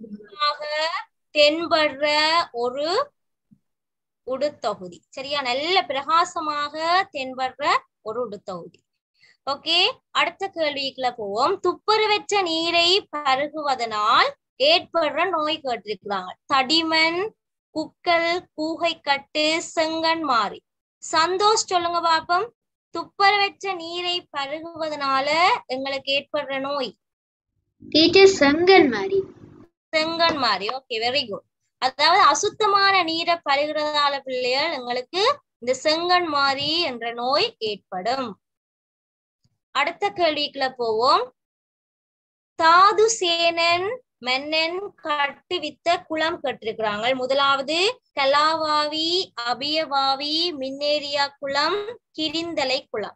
தென்படுற ஒரு உடுத்தொகுதி சரியா நல்ல பிரகாசமாக தென்படுற ஒரு உடுத்தொகுதி ஓகே அடுத்த கேள்விக்குள்ள போவோம் துப்புரவற்ற நீரை பருகுவதனால் ஏற்படுற நோய் கேட்டிருக்கிறாங்க தடிமன் குக்கல் கூகை கட்டு செங்கன் மாறி சந்தோஷ் சொல்லுங்க பாப்போம் துப்புரவற்ற நீரை பருகுவதனால எங்களுக்கு ஏற்படுற நோய் டீச்சர் செங்கன் மாதிரி செங்கன் மாறி ஓகே வெரி குட் அதாவது அசுத்தமான நீரை பருகிறதால பிள்ளைகள் எங்களுக்கு இந்த செங்கன் மாறி என்ற நோய் ஏற்படும் அடுத்த கேள்விக்குள்ள போவோம் தாது சேனன் மன்னன் கட்டுவித்த குளம் கட்டிருக்கிறாங்க முதலாவது கலாவாவி அபியவாவி மின்னேரியா குளம் கிரிந்தலை குளம்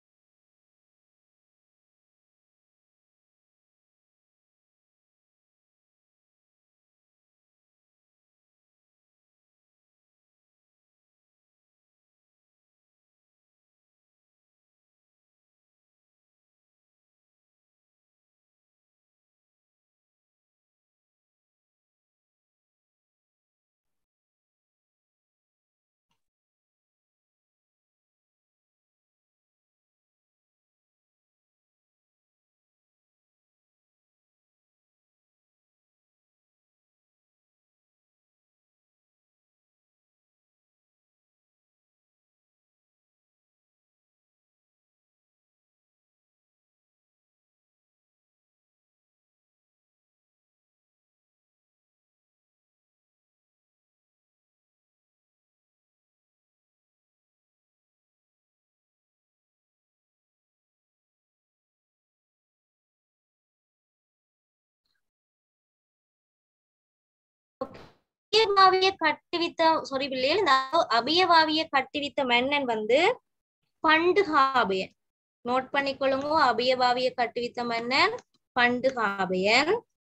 அபியவாவிய கட்டுவித்த சாரி பிள்ளைகள் இந்த அபியவாவிய கட்டுவித்த மன்னன் வந்து பண்டுகாபயன் நோட் பண்ணிக்கொள்ளுங்க அபியவாவிய கட்டுவித்த மன்னன் பண்டுகாபயன்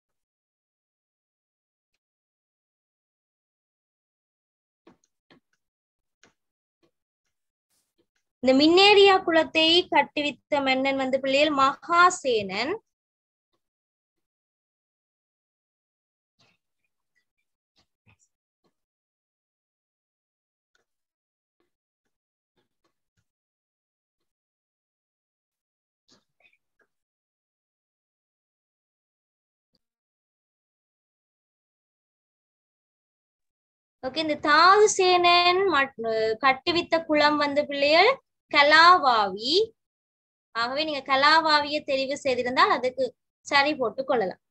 இந்த மின்னேரியா குலத்தை கட்டுவித்த மன்னன் வந்து பிள்ளைகள் மகாசேனன் ஓகே இந்த தாது சேனன் மட்- கட்டுவித்த குளம் வந்து பிள்ளைகள் கலாவாவி ஆகவே நீங்க கலாவாவியை தெரிவு செய்திருந்தால் அதுக்கு சரி போட்டு கொள்ளலாம்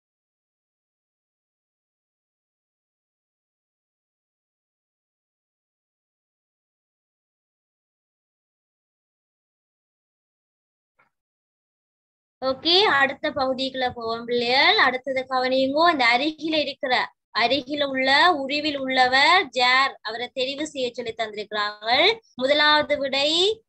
ஓகே அடுத்த பகுதிக்குள்ள போவோம் பிள்ளைகள் அடுத்தது கவனியுங்கோ இந்த அருகில இருக்கிற அருகில உள்ள உருவில் உள்ளவர் ஜார் அவரை தெரிவு செய்ய சொல்லி தந்திருக்கிறாங்க முதலாவது விடை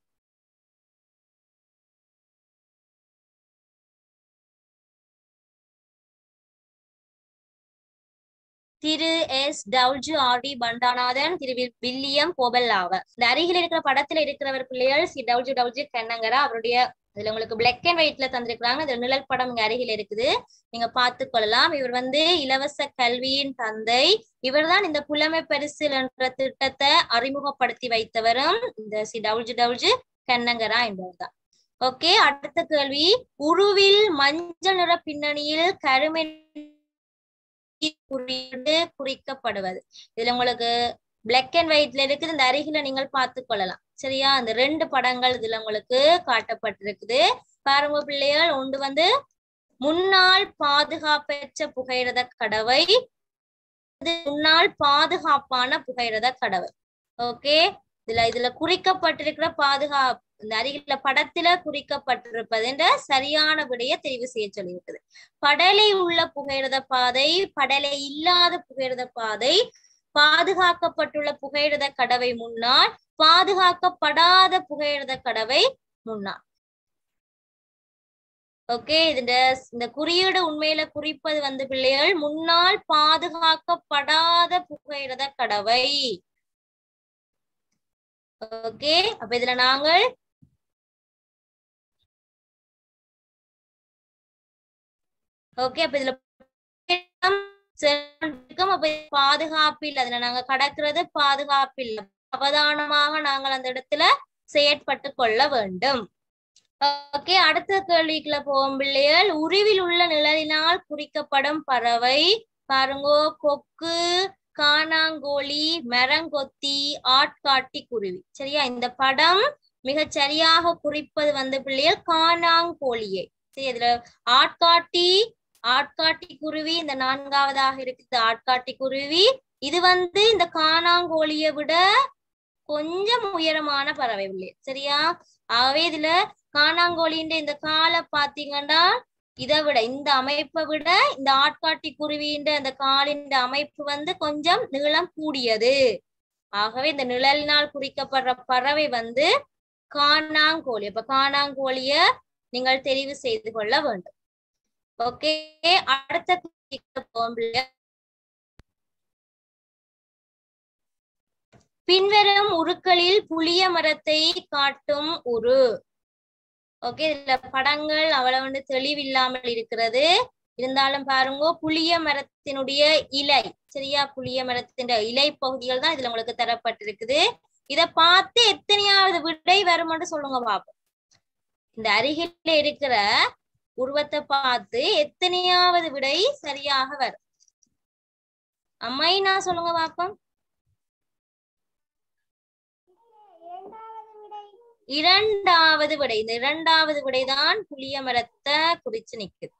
திரு எஸ் டவுல்ஜு ஆர் டி பண்டாநாதன் திரு வில்- வில்லியம் கோபல் ஆவர் இந்த அருகில் இருக்கிற படத்துல இருக்கிறவர் பிள்ளைகள் சி டவுல்ஜு டவுல்ஜு கண்ணங்கரா அவருடைய இதுல உங்களுக்கு பிளாக் அண்ட் ஒயிட்ல தந்திருக்கிறாங்க இந்த நிழல் படம் இங்க அருகில் இருக்குது நீங்க பார்த்து கொள்ளலாம் இவர் வந்து இலவச கல்வியின் தந்தை இவர்தான் இந்த புலமை பரிசில் என்ற திட்டத்தை அறிமுகப்படுத்தி வைத்தவரும் இந்த சி டவுல்ஜு டவுல்ஜு கண்ணங்கரா என்பவர் தான் ஓகே அடுத்த கேள்வி உருவில் மஞ்சள் நிற பின்னணியில் கருமை குறியீடு குறிக்கப்படுவது இதுல உங்களுக்கு பிளாக் அண்ட் ஒயிட்ல இருக்குது இந்த அருகில நீங்கள் பார்த்து கொள்ளலாம் சரியா இந்த ரெண்டு படங்கள் இதுல உங்களுக்கு காட்டப்பட்டிருக்குது பாருங்க பிள்ளைகள் ஒன்று வந்து முன்னாள் பாதுகாப்பற்ற புகையிரத கடவை இது முன்னாள் பாதுகாப்பான புகையிரத கடவை ஓகே இதுல இதுல குறிக்கப்பட்டிருக்கிற பாதுகாப்பு இந்த அருகில படத்துல குறிக்கப்பட்டிருப்பது என்ற சரியான விடையை தெரிவு செய்ய சொல்லியிருக்குது படலை உள்ள புகையிரத பாதை படலை இல்லாத புகையிரத பாதை பாதுகாக்கப்பட்டுள்ள புகையிரத கடவை முன்னால் பாதுகாக்கப்படாத புகையிரத கடவை முன்னால் ஓகே இந்த இந்த குறியீடு உண்மையில குறிப்பது வந்து பிள்ளைகள் முன்னால் பாதுகாக்கப்படாத புகையிரத கடவை ஓகே அப்ப இதுல நாங்கள் ஓகே அப்ப இதுல செல்வம் அப்ப பாதுகாப்பில் அதுல நாங்க கடக்கிறது பாதுகாப்பில் அவதானமாக நாங்கள் அந்த இடத்துல செயற்பட்டு கொள்ள வேண்டும் ஓகே அடுத்த கேள்விக்குள்ள போகும் பிள்ளைகள் உருவில் உள்ள நிழலினால் குறிக்கப்படும் பறவை பாருங்கோ கொக்கு காணாங்கோழி மரங்கொத்தி ஆட்காட்டி குருவி சரியா இந்த படம் மிகச் சரியாக குறிப்பது வந்து பிள்ளைகள் காணாங்கோழியை சரி இதுல ஆட்காட்டி ஆட்காட்டி குருவி இந்த நான்காவதாக இருக்குது ஆட்காட்டி குருவி இது வந்து இந்த காணாங்கோழியை விட கொஞ்சம் உயரமான பறவை பிள்ளை சரியா ஆகவே இதுல காணாங்கோழின்ற இந்த காலை பாத்தீங்கன்னா இதை விட இந்த அமைப்பை விட இந்த ஆட்காட்டி குருவின்ற அந்த காலின் அமைப்பு வந்து கொஞ்சம் நீளம் கூடியது ஆகவே இந்த நிழலினால் குறிக்கப்படுற பறவை வந்து காணாங்கோழி அப்ப காணாங்கோழிய நீங்கள் தெரிவு செய்து கொள்ள வேண்டும் ஓகே அடுத்த கேள்விக்கு போவோம் பிள்ளையா. பின்வரும் உருக்களில் புளிய மரத்தை காட்டும் உரு ஓகே இதுல படங்கள் அவ்வளவு வந்து தெளிவில்லாமல் இருக்கிறது இருந்தாலும் பாருங்க புளிய மரத்தினுடைய இலை சரியா புளிய மரத்தின் இலை பகுதிகள் தான் இதுல உங்களுக்கு தரப்பட்டிருக்குது இத பார்த்து எத்தனையாவது விடை வரும்னு சொல்லுங்க பாப்போம் இந்த அருகில இருக்கிற உருவத்தை பார்த்து எத்தனையாவது விடை சரியாக வரும் அம்மைனா சொல்லுங்க பாப்போம் இரண்டாவது விடை இந்த இரண்டாவது விடைதான் புளிய மரத்தை குறிச்சு நிக்குது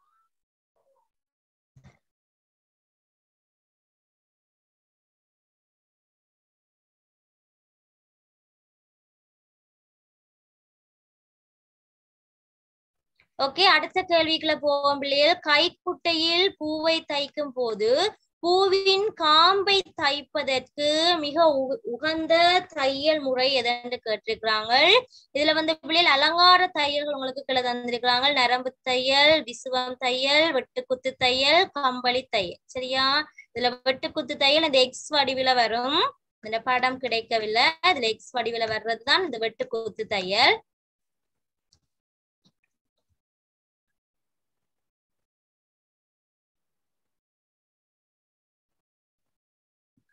ஓகே அடுத்த கேள்விக்குள்ள போவோம் பிள்ளைகள் கைக்குட்டையில் பூவை தைக்கும் போது பூவின் காம்பை தைப்பதற்கு மிக உக- உகந்த தையல் முறை எதென்று கேட்டிருக்கிறாங்க இதுல வந்து பிள்ளைகள் அலங்கார தையல்கள் உங்களுக்கு கீழே தந்திருக்கிறாங்க நரம்பு தையல் விசுவம் தையல் வெட்டுக்குத்து தையல் கம்பளி தையல் சரியா இதுல வெட்டுக்குத்து தையல் இந்த எக்ஸ் வடிவில வரும் இந்த படம் கிடைக்கவில்லை இதுல எக்ஸ் வடிவில வர்றதுதான் இந்த வெட்டுக்குத்து தையல்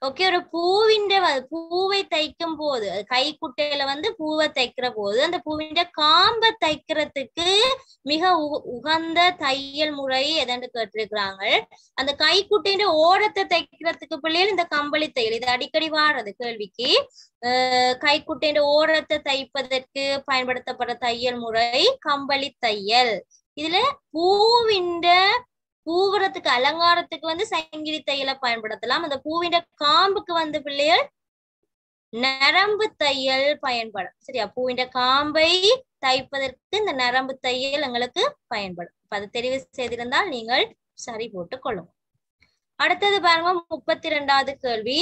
ஓகே ஒரு பூவிന്റെ வ- பூவை தைக்கும் போது அது கைக்குட்டையில வந்து பூவை தைக்கிற போது அந்த பூவிന്റെ காம்பை தைக்கிறதுக்கு மிக உ- உகந்த தையல் முறை எதன்னு கேட்டிருக்கிறாங்க அந்த கைக்குட்டையின் ஓரத்தை தைக்கிறதுக்கு பிள்ளைகள் இந்த கம்பளி தையல் இது அடிக்கடி வாடுறது கேள்விக்கு அஹ் கைக்குட்டையின் ஓரத்தை தைப்பதற்கு பயன்படுத்தப்படுற தையல் முறை கம்பளி தையல் இதுல பூவிண்ட பூவுறதுக்கு அலங்காரத்துக்கு வந்து சங்கிலி தையலை பயன்படுத்தலாம் அந்த பூவின் காம்புக்கு வந்து பிள்ளைகள் நரம்பு தையல் பயன்படும் சரியா பூவின் காம்பை தைப்பதற்கு இந்த நரம்பு தையல் எங்களுக்கு பயன்படும் அப்ப அது தெரிவு செய்திருந்தால் நீங்கள் சரி போட்டு கொள்ளும் அடுத்தது பாருங்க முப்பத்தி ரெண்டாவது கேள்வி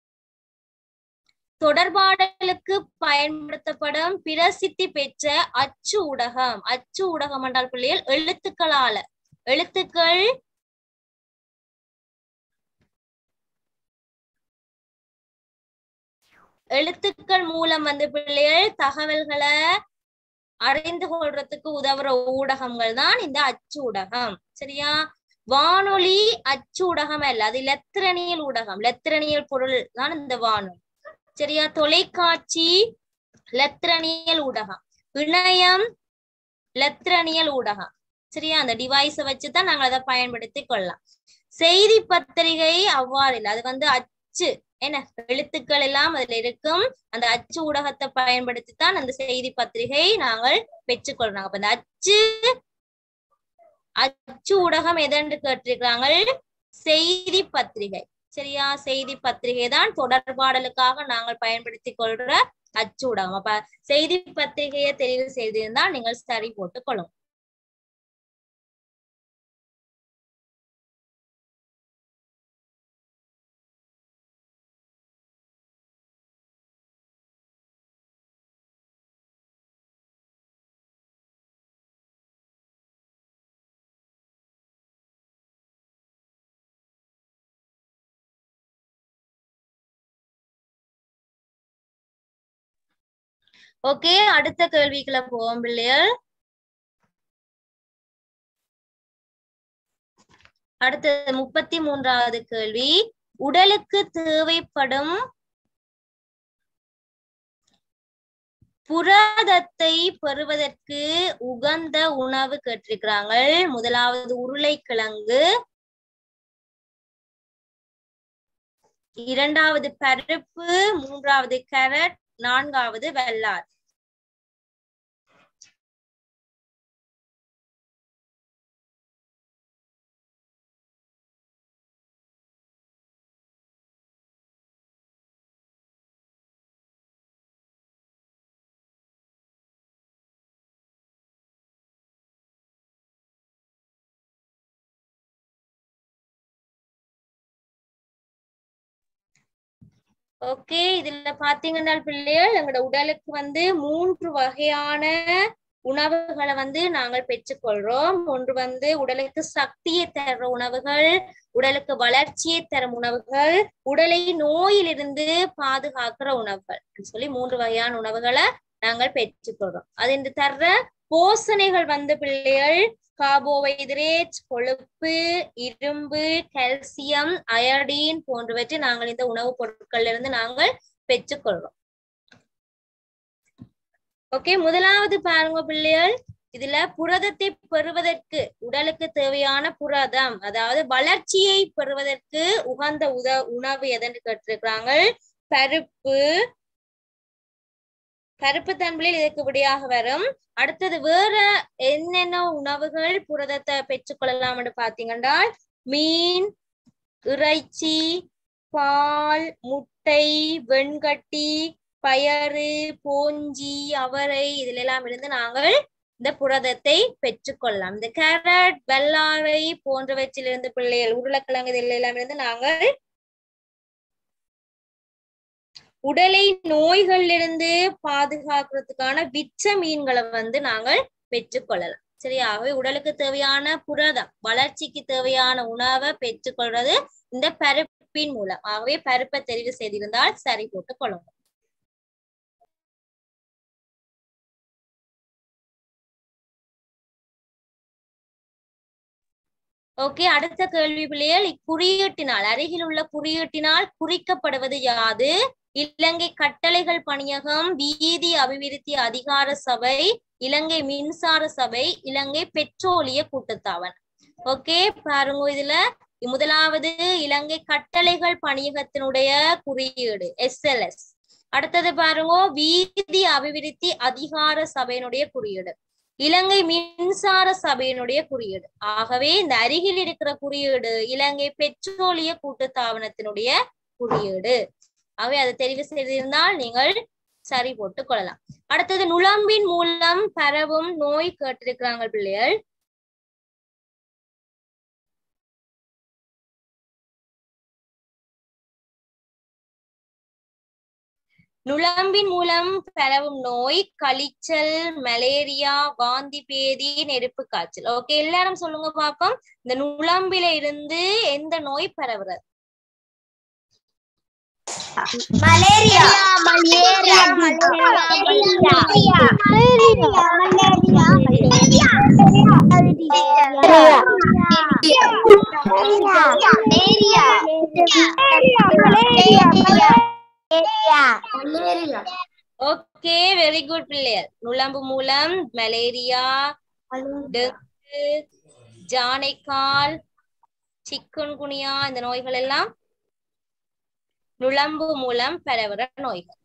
தொடர்பாடலுக்கு பயன்படுத்தப்படும் பிரசித்தி பெற்ற அச்சு ஊடகம் அச்சு ஊடகம் என்றால் பிள்ளைகள் எழுத்துக்களால எழுத்துக்கள் எழுத்துக்கள் மூலம் வந்து பிள்ளைகள் தகவல்களை அறிந்து கொள்றதுக்கு உதவுற ஊடகங்கள் தான் இந்த அச்சு ஊடகம் சரியா வானொலி அச்சு ஊடகம் அல்ல அது லத்திரனியல் ஊடகம் லத்திரனியல் பொருள் தான் இந்த வானொலி சரியா தொலைக்காட்சி லத்திரனியல் ஊடகம் இணையம் லத்திரனியல் ஊடகம் சரியா அந்த டிவைஸை வச்சுதான் நாங்க அதை பயன்படுத்தி கொள்ளலாம் செய்தி பத்திரிகை அவ்வாறு இல்லை அது வந்து அச்சு என்ன எழுத்துக்கள் எல்லாம் அதுல இருக்கும் அந்த அச்சு ஊடகத்தை பயன்படுத்தி தான் அந்த செய்தி பத்திரிகை நாங்கள் பெற்றுக்கொள்றோம் அப்ப அந்த அச்சு அச்சு ஊடகம் எதென்று கேட்டிருக்கிறாங்க செய்தி பத்திரிகை சரியா செய்தி பத்திரிகை தான் தொடர்பாடலுக்காக நாங்கள் பயன்படுத்தி கொள்ற அச்சு ஊடகம் அப்ப செய்தி பத்திரிகையை தெரிவு செய்திருந்தால் நீங்கள் சரி போட்டுக் கொள்ளும் ஓகே அடுத்த கேள்விக்குள்ள போவோம் பிள்ளைகள் அடுத்தது முப்பத்தி மூன்றாவது கேள்வி உடலுக்கு தேவைப்படும் புரதத்தை பெறுவதற்கு உகந்த உணவு கேட்டிருக்கிறாங்க முதலாவது உருளைக்கிழங்கு இரண்டாவது பருப்பு மூன்றாவது கேரட் நான்காவது வெள்ளார் ஓகே இதுல பாத்தீங்கன்னா பிள்ளைகள் எங்களோட உடலுக்கு வந்து மூன்று வகையான உணவுகளை வந்து நாங்கள் பெற்றுக்கொள்றோம் ஒன்று வந்து உடலுக்கு சக்தியை தர உணவுகள் உடலுக்கு வளர்ச்சியை தரும் உணவுகள் உடலை நோயிலிருந்து பாதுகாக்கிற உணவுகள் சொல்லி மூன்று வகையான உணவுகளை நாங்கள் பெற்றுக்கொள்றோம் அது இந்த தர்ற போசனைகள் வந்து பிள்ளைகள் கார்போஹைட்ரேட் கொழுப்பு இரும்பு கால்சியம் அயோடின் போன்றவற்றை நாங்கள் இந்த உணவுப் பொருட்கள்ல இருந்து நாங்கள் பெற்றுக்கொள்றோம் ஓகே முதலாவது பாருங்க பிள்ளைகள் இதுல புரதத்தை பெறுவதற்கு உடலுக்கு தேவையான புரதம் அதாவது வளர்ச்சியை பெறுவதற்கு உகந்த உத உணவு எதன்னு கேட்டிருக்கிறாங்க பருப்பு கருப்பு தன்மையில் இதற்கு விடையாக வரும் அடுத்தது வேற என்னென்ன உணவுகள் புரதத்தை பெற்றுக்கொள்ளலாம் என்று பாத்தீங்கன்னா மீன் இறைச்சி பால் முட்டை வெண்கட்டி பயறு போஞ்சி அவரை இதுல எல்லாம் இருந்து நாங்கள் இந்த புரதத்தை பெற்றுக்கொள்ளலாம் இந்த கேரட் வெள்ளாரை போன்றவற்றிலிருந்து பிள்ளைகள் உருளைக்கிழங்கு இதுல எல்லாம் இருந்து நாங்கள் உடலை நோய்களிலிருந்து பாதுகாக்கிறதுக்கான விச்ச மீன்களை வந்து நாங்கள் பெற்றுக்கொள்ளலாம் சரி ஆகவே உடலுக்கு தேவையான புரதம் வளர்ச்சிக்கு தேவையான உணவை பெற்றுக்கொள்றது இந்த பருப்பின் மூலம் ஆகவே பருப்பை தெரிவு செய்திருந்தால் சரி போட்டுக் கொள்ளுங்க ஓகே அடுத்த கேள்வி பிள்ளைகள் இக்குறியீட்டினால் அருகில் உள்ள குறியீட்டினால் குறிக்கப்படுவது யாது இலங்கை கட்டளைகள் பணியகம் வீதி அபிவிருத்தி அதிகார சபை இலங்கை மின்சார சபை இலங்கை பெட்ரோலிய கூட்டுத்தாபனம் ஓகே பாருங்க இதுல முதலாவது இலங்கை கட்டளைகள் பணியகத்தினுடைய குறியீடு எஸ்எல்எஸ் அடுத்தது பாருங்க வீதி அபிவிருத்தி அதிகார சபையினுடைய குறியீடு இலங்கை மின்சார சபையினுடைய குறியீடு ஆகவே இந்த அருகில் இருக்கிற குறியீடு இலங்கை பெட்ரோலிய கூட்டுத்தாபனத்தினுடைய குறியீடு ஆகவே அதை தெரிவு செய்திருந்தால் நீங்கள் சரி போட்டுக் கொள்ளலாம் அடுத்தது நுளம்பின் மூலம் பரவும் நோய் கேட்டிருக்கிறாங்க பிள்ளைகள் நுளம்பின் மூலம் பரவும் நோய் கழிச்சல் மலேரியா வாந்தி பேதி நெருப்பு காய்ச்சல் ஓகே எல்லாரும் சொல்லுங்க பாப்போம் இந்த நுளம்பில இருந்து எந்த நோய் பரவுறது malaria malaria okay very good பிள்ளையர் நுளம்பு மூலம் மலேரியா டெங்கு ஜானைக்கால் சிக்குன்குனியா இந்த நோய்கள் எல்லாம் நுளம்பு மூலம் பரவுற நோய்கள்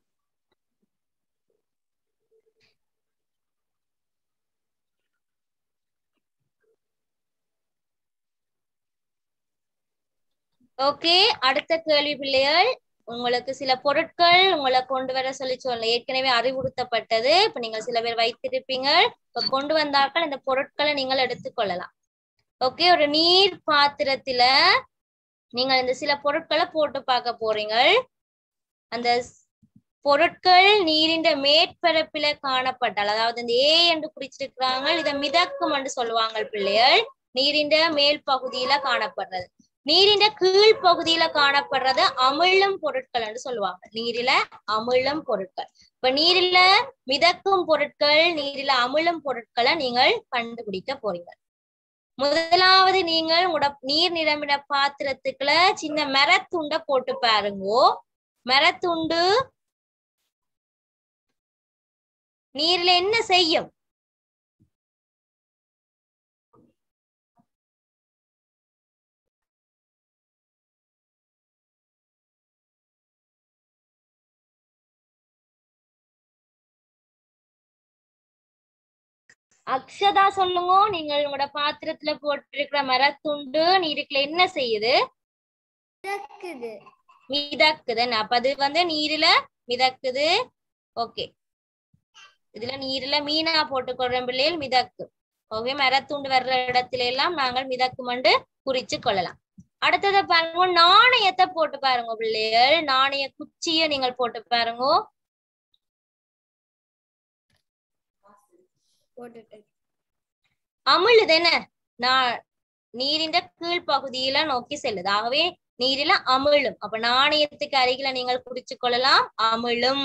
ஓகே அடுத்த கேள்வி பிள்ளைகள் உங்களுக்கு சில பொருட்கள் உங்களை கொண்டு வர சொல்லி சொல்ல ஏற்கனவே அறிவுறுத்தப்பட்டது இப்ப நீங்க சில பேர் வைத்திருப்பீங்க இப்ப கொண்டு வந்தாக்கள் இந்த பொருட்களை நீங்கள் எடுத்துக்கொள்ளலாம் ஓகே ஒரு நீர் பாத்திரத்துல நீங்கள் இந்த சில பொருட்களை போட்டு பார்க்க போறீங்க அந்த ஸ்- பொருட்கள் நீரின் மேற்பரப்பில காணப்பட்டால் அதாவது இந்த ஏ என்று குறிச்சிருக்கிறாங்க இத மிதக்கும் என்று சொல்லுவாங்க பிள்ளைகள் நீரின் மேல் பகுதியில காணப்படுறது நீரின் கீழ் பகுதியில காணப்படுறது அமிழும் பொருட்கள் என்று சொல்லுவாங்க நீரில அமிழும் பொருட்கள் இப்ப நீரில மிதக்கும் பொருட்கள் நீரில அமிழும் பொருட்களை நீங்கள் கண்டுபிடிக்க போறீங்க முதலாவது நீங்கள் உங்களோட நீர் நிரம்பின பாத்திரத்துக்குள்ள சின்ன மரத்துண்ட போட்டு பாருங்கோ மரத்துண்டு நீர்ல என்ன செய்யும் அக்ஷதா சொல்லுங்க நீங்கள் உங்களோட பாத்திரத்துல போட்டிருக்கிற மரத்துண்டு நீருக்குள்ள என்ன செய்யுது மிதக்குது அப்ப அது வந்து நீர்ல மிதக்குது ஓகே இதுல நீர்ல மீனா போட்டுக்கொள்ற பிள்ளைகள் மிதக்கு ஓகே மரத்துண்டு வர்ற இடத்துல எல்லாம் நாங்கள் மிதக்குமண்டு குறிச்சு கொள்ளலாம் அடுத்ததை பாருங்க நாணயத்தை போட்டு பாருங்க பிள்ளைகள் நாணய குச்சிய நீங்கள் போட்டு பாருங்க அமிழுது என்ன நான் நீரின் கீழ் பகுதியில நோக்கி செல்லுது ஆகவே நீரில அமிழும் அப்ப நாணயத்துக்கு அருகில நீங்கள் குறிச்சு கொள்ளலாம் அமிழும்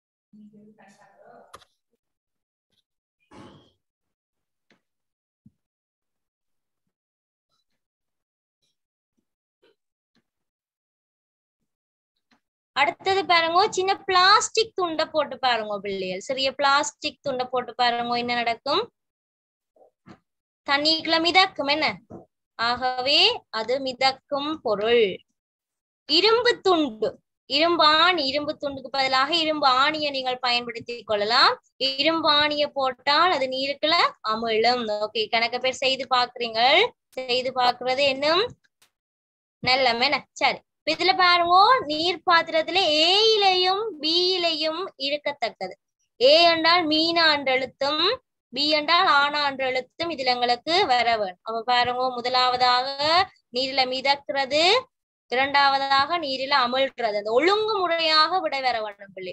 அடுத்தது பாருங்க சின்ன பிளாஸ்டிக் துண்டை போட்டு பாருங்க பிள்ளைகள் சிறிய பிளாஸ்டிக் துண்டை போட்டு பாருங்க என்ன நடக்கும் தண்ணிக்குள்ள மிதக்கும் என்ன ஆகவே அது மிதக்கும் பொருள் இரும்பு துண்டு இரும்பு ஆணி இரும்பு துண்டுக்கு பதிலாக இரும்பு ஆணியை நீங்கள் பயன்படுத்தி கொள்ளலாம் இரும்பு ஆணியை போட்டால் அது நீருக்குள்ள அமிழும் ஓகே கணக்க பேர் செய்து பாக்குறீங்க செய்து பாக்குறது என்னும் நல்லமென சரி இப்ப இதுல பாருங்க நீர் பாத்திரத்துல ஏயிலையும் பியிலையும் இருக்கத்தக்கது ஏ என்றால் மீனா என்ற எழுத்தும் பி என்றால் ஆனா என்ற எழுத்தும் இதுல எங்களுக்கு வர வேணும் அப்ப பாருங்க முதலாவதாக நீரில மிதக்கிறது இரண்டாவதாக நீரில அமிழ்றது அந்த ஒழுங்கு முறையாக விட வர வேண்டும் பிள்ளை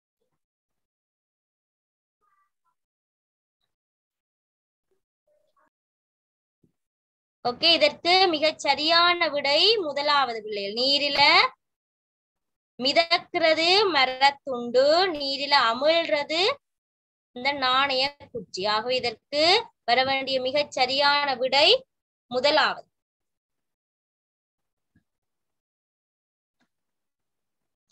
ஓகே இதற்கு மிகச் சரியான விடை முதலாவது பிள்ளைகள் நீரில மிதக்கிறது மரத்துண்டு நீரில அமிழ்றது இந்த நாணய குச்சி ஆகவே இதற்கு வர வேண்டிய மிகச் சரியான விடை முதலாவது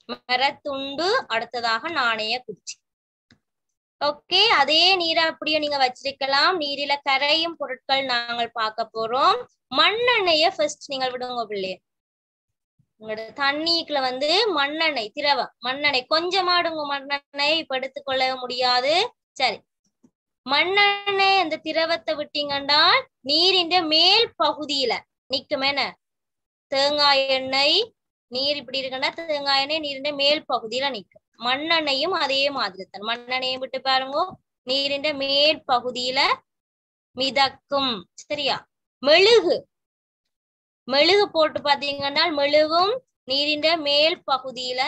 மரத்துண்டு அடுத்ததாக நாணய குச்சி ஓகே அதே நீரை அப்படியே நீங்க வச்சிருக்கலாம் நீரில கரையும் பொருட்கள் நாங்கள் பார்க்க போறோம் மண்ணெண்ணெய ஃபர்ஸ்ட் நீங்கள் விடுங்க பிள்ளைய உங்களோட தண்ணிக்குள்ள வந்து மண்ணெண்ணெய் திரவம் மண்ணெண்ணெய் கொஞ்சமாடுங்க மண்ணெண்ணெய் இப்ப எடுத்துக்கொள்ள முடியாது சரி மண்ணெண்ணெய் அந்த திரவத்தை விட்டீங்கன்னா நீரின் மேல் பகுதியில நிக்கும் என்ன தேங்காய் எண்ணெய் நீர் இப்படி இருக்குன்னா தேங்காய் எண்ணெய் நீரின் மேல் பகுதியில நிக்கும் மண்ணெண்ணையும் அதே மாதிரி தான் மண்ணெண்ணையும் விட்டு பாருங்க நீரின் மேல் பகுதியில மிதக்கும் சரியா மெழுகு மெழுகு போட்டு பாத்தீங்கன்னா மெழுகும் நீரின் மேல் பகுதியில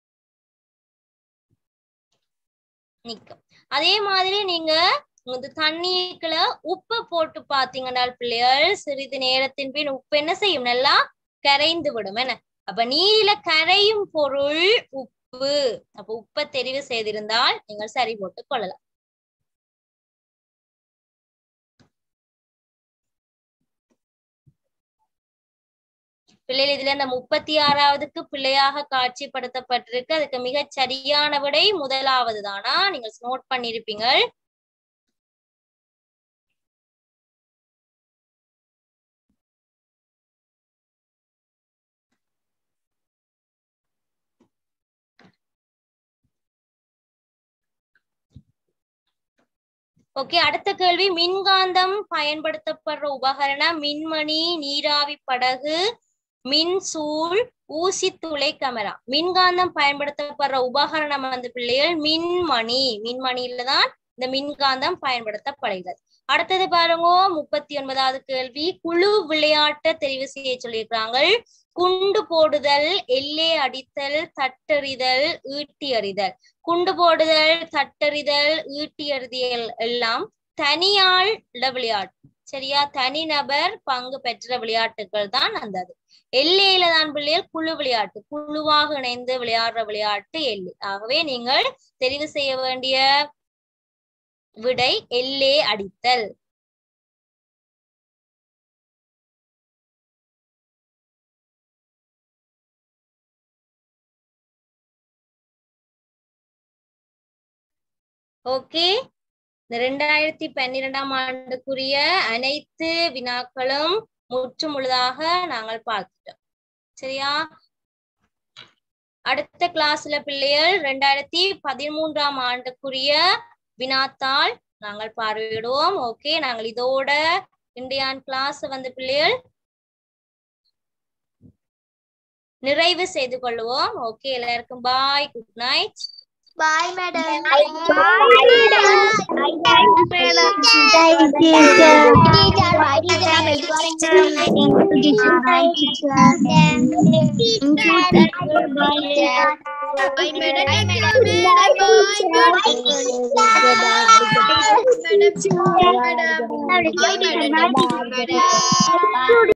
நிக்கும் அதே மாதிரி நீங்க இந்த தண்ணிக்குள்ள உப்பு போட்டு பாத்தீங்கன்னா பிள்ளைகள் சிறிது நேரத்தின் பின் உப்பு என்ன செய்யும் நல்லா கரைந்து விடும் என்ன அப்ப நீரில கரையும் பொருள் உப்பு அப்ப உப்பை தெரிவு செய்திருந்தால் நீங்கள் சரி போட்டு கொள்ளலாம் பிள்ளைகள் இதுல இந்த முப்பத்தி ஆறாவதுக்கு பிள்ளையாக காட்சிப்படுத்தப்பட்டிருக்கு அதுக்கு மிகச் சரியான விடை முதலாவது தானா நீங்க நோட் பண்ணிருப்பீங்க ஓகே அடுத்த கேள்வி மின்காந்தம் பயன்படுத்தப்படுற உபகரணம் மின்மணி நீராவி படகு மின் சூழ் ஊசி துளை கேமரா மின்காந்தம் பயன்படுத்தப்படுற உபகரணம் வந்து பிள்ளைகள் மின்மணி மின்மணியில தான் இந்த மின்காந்தம் பயன்படுத்தப்படுகிறது அடுத்தது பாருங்க முப்பத்தி ஒன்பதாவது கேள்வி குழு விளையாட்டை தெரிவு செய்ய சொல்லியிருக்காங்க குண்டு போடுதல் எல்லே அடித்தல் தட்டெறிதல் ஈட்டி எறிதல் குண்டு போடுதல் தட்டெறிதல் ஈட்டி எறிதல் எல்லாம் தனியாள் விளையாட்டு சரியா தனிநபர் பங்கு பெற்ற விளையாட்டுகள் தான் அந்த அது எல்லையில தான் பிள்ளைகள் குழு விளையாட்டு குழுவாக இணைந்து விளையாடுற விளையாட்டு எல்லை ஆகவே நீங்கள் தெரிவு செய்ய வேண்டிய விடை எல்லே அடித்தல் ஓகே இந்த ரெண்டாயிரத்தி பன்னிரெண்டாம் ஆண்டுக்குரிய அனைத்து வினாக்களும் முற்று முழுதாக நாங்கள் பார்த்துட்டோம் சரியா அடுத்த கிளாஸ்ல பிள்ளைகள் ரெண்டாயிரத்தி பதிமூன்றாம் ஆண்டுக்குரிய வினாத்தாள் நாங்கள் பார்வையிடுவோம் ஓகே நாங்கள் இதோட இந்தியான் கிளாஸ் வந்து பிள்ளைகள் நிறைவு செய்து கொள்வோம் ஓகே எல்லாருக்கும் bye good night Bye, madam. Bye, madam.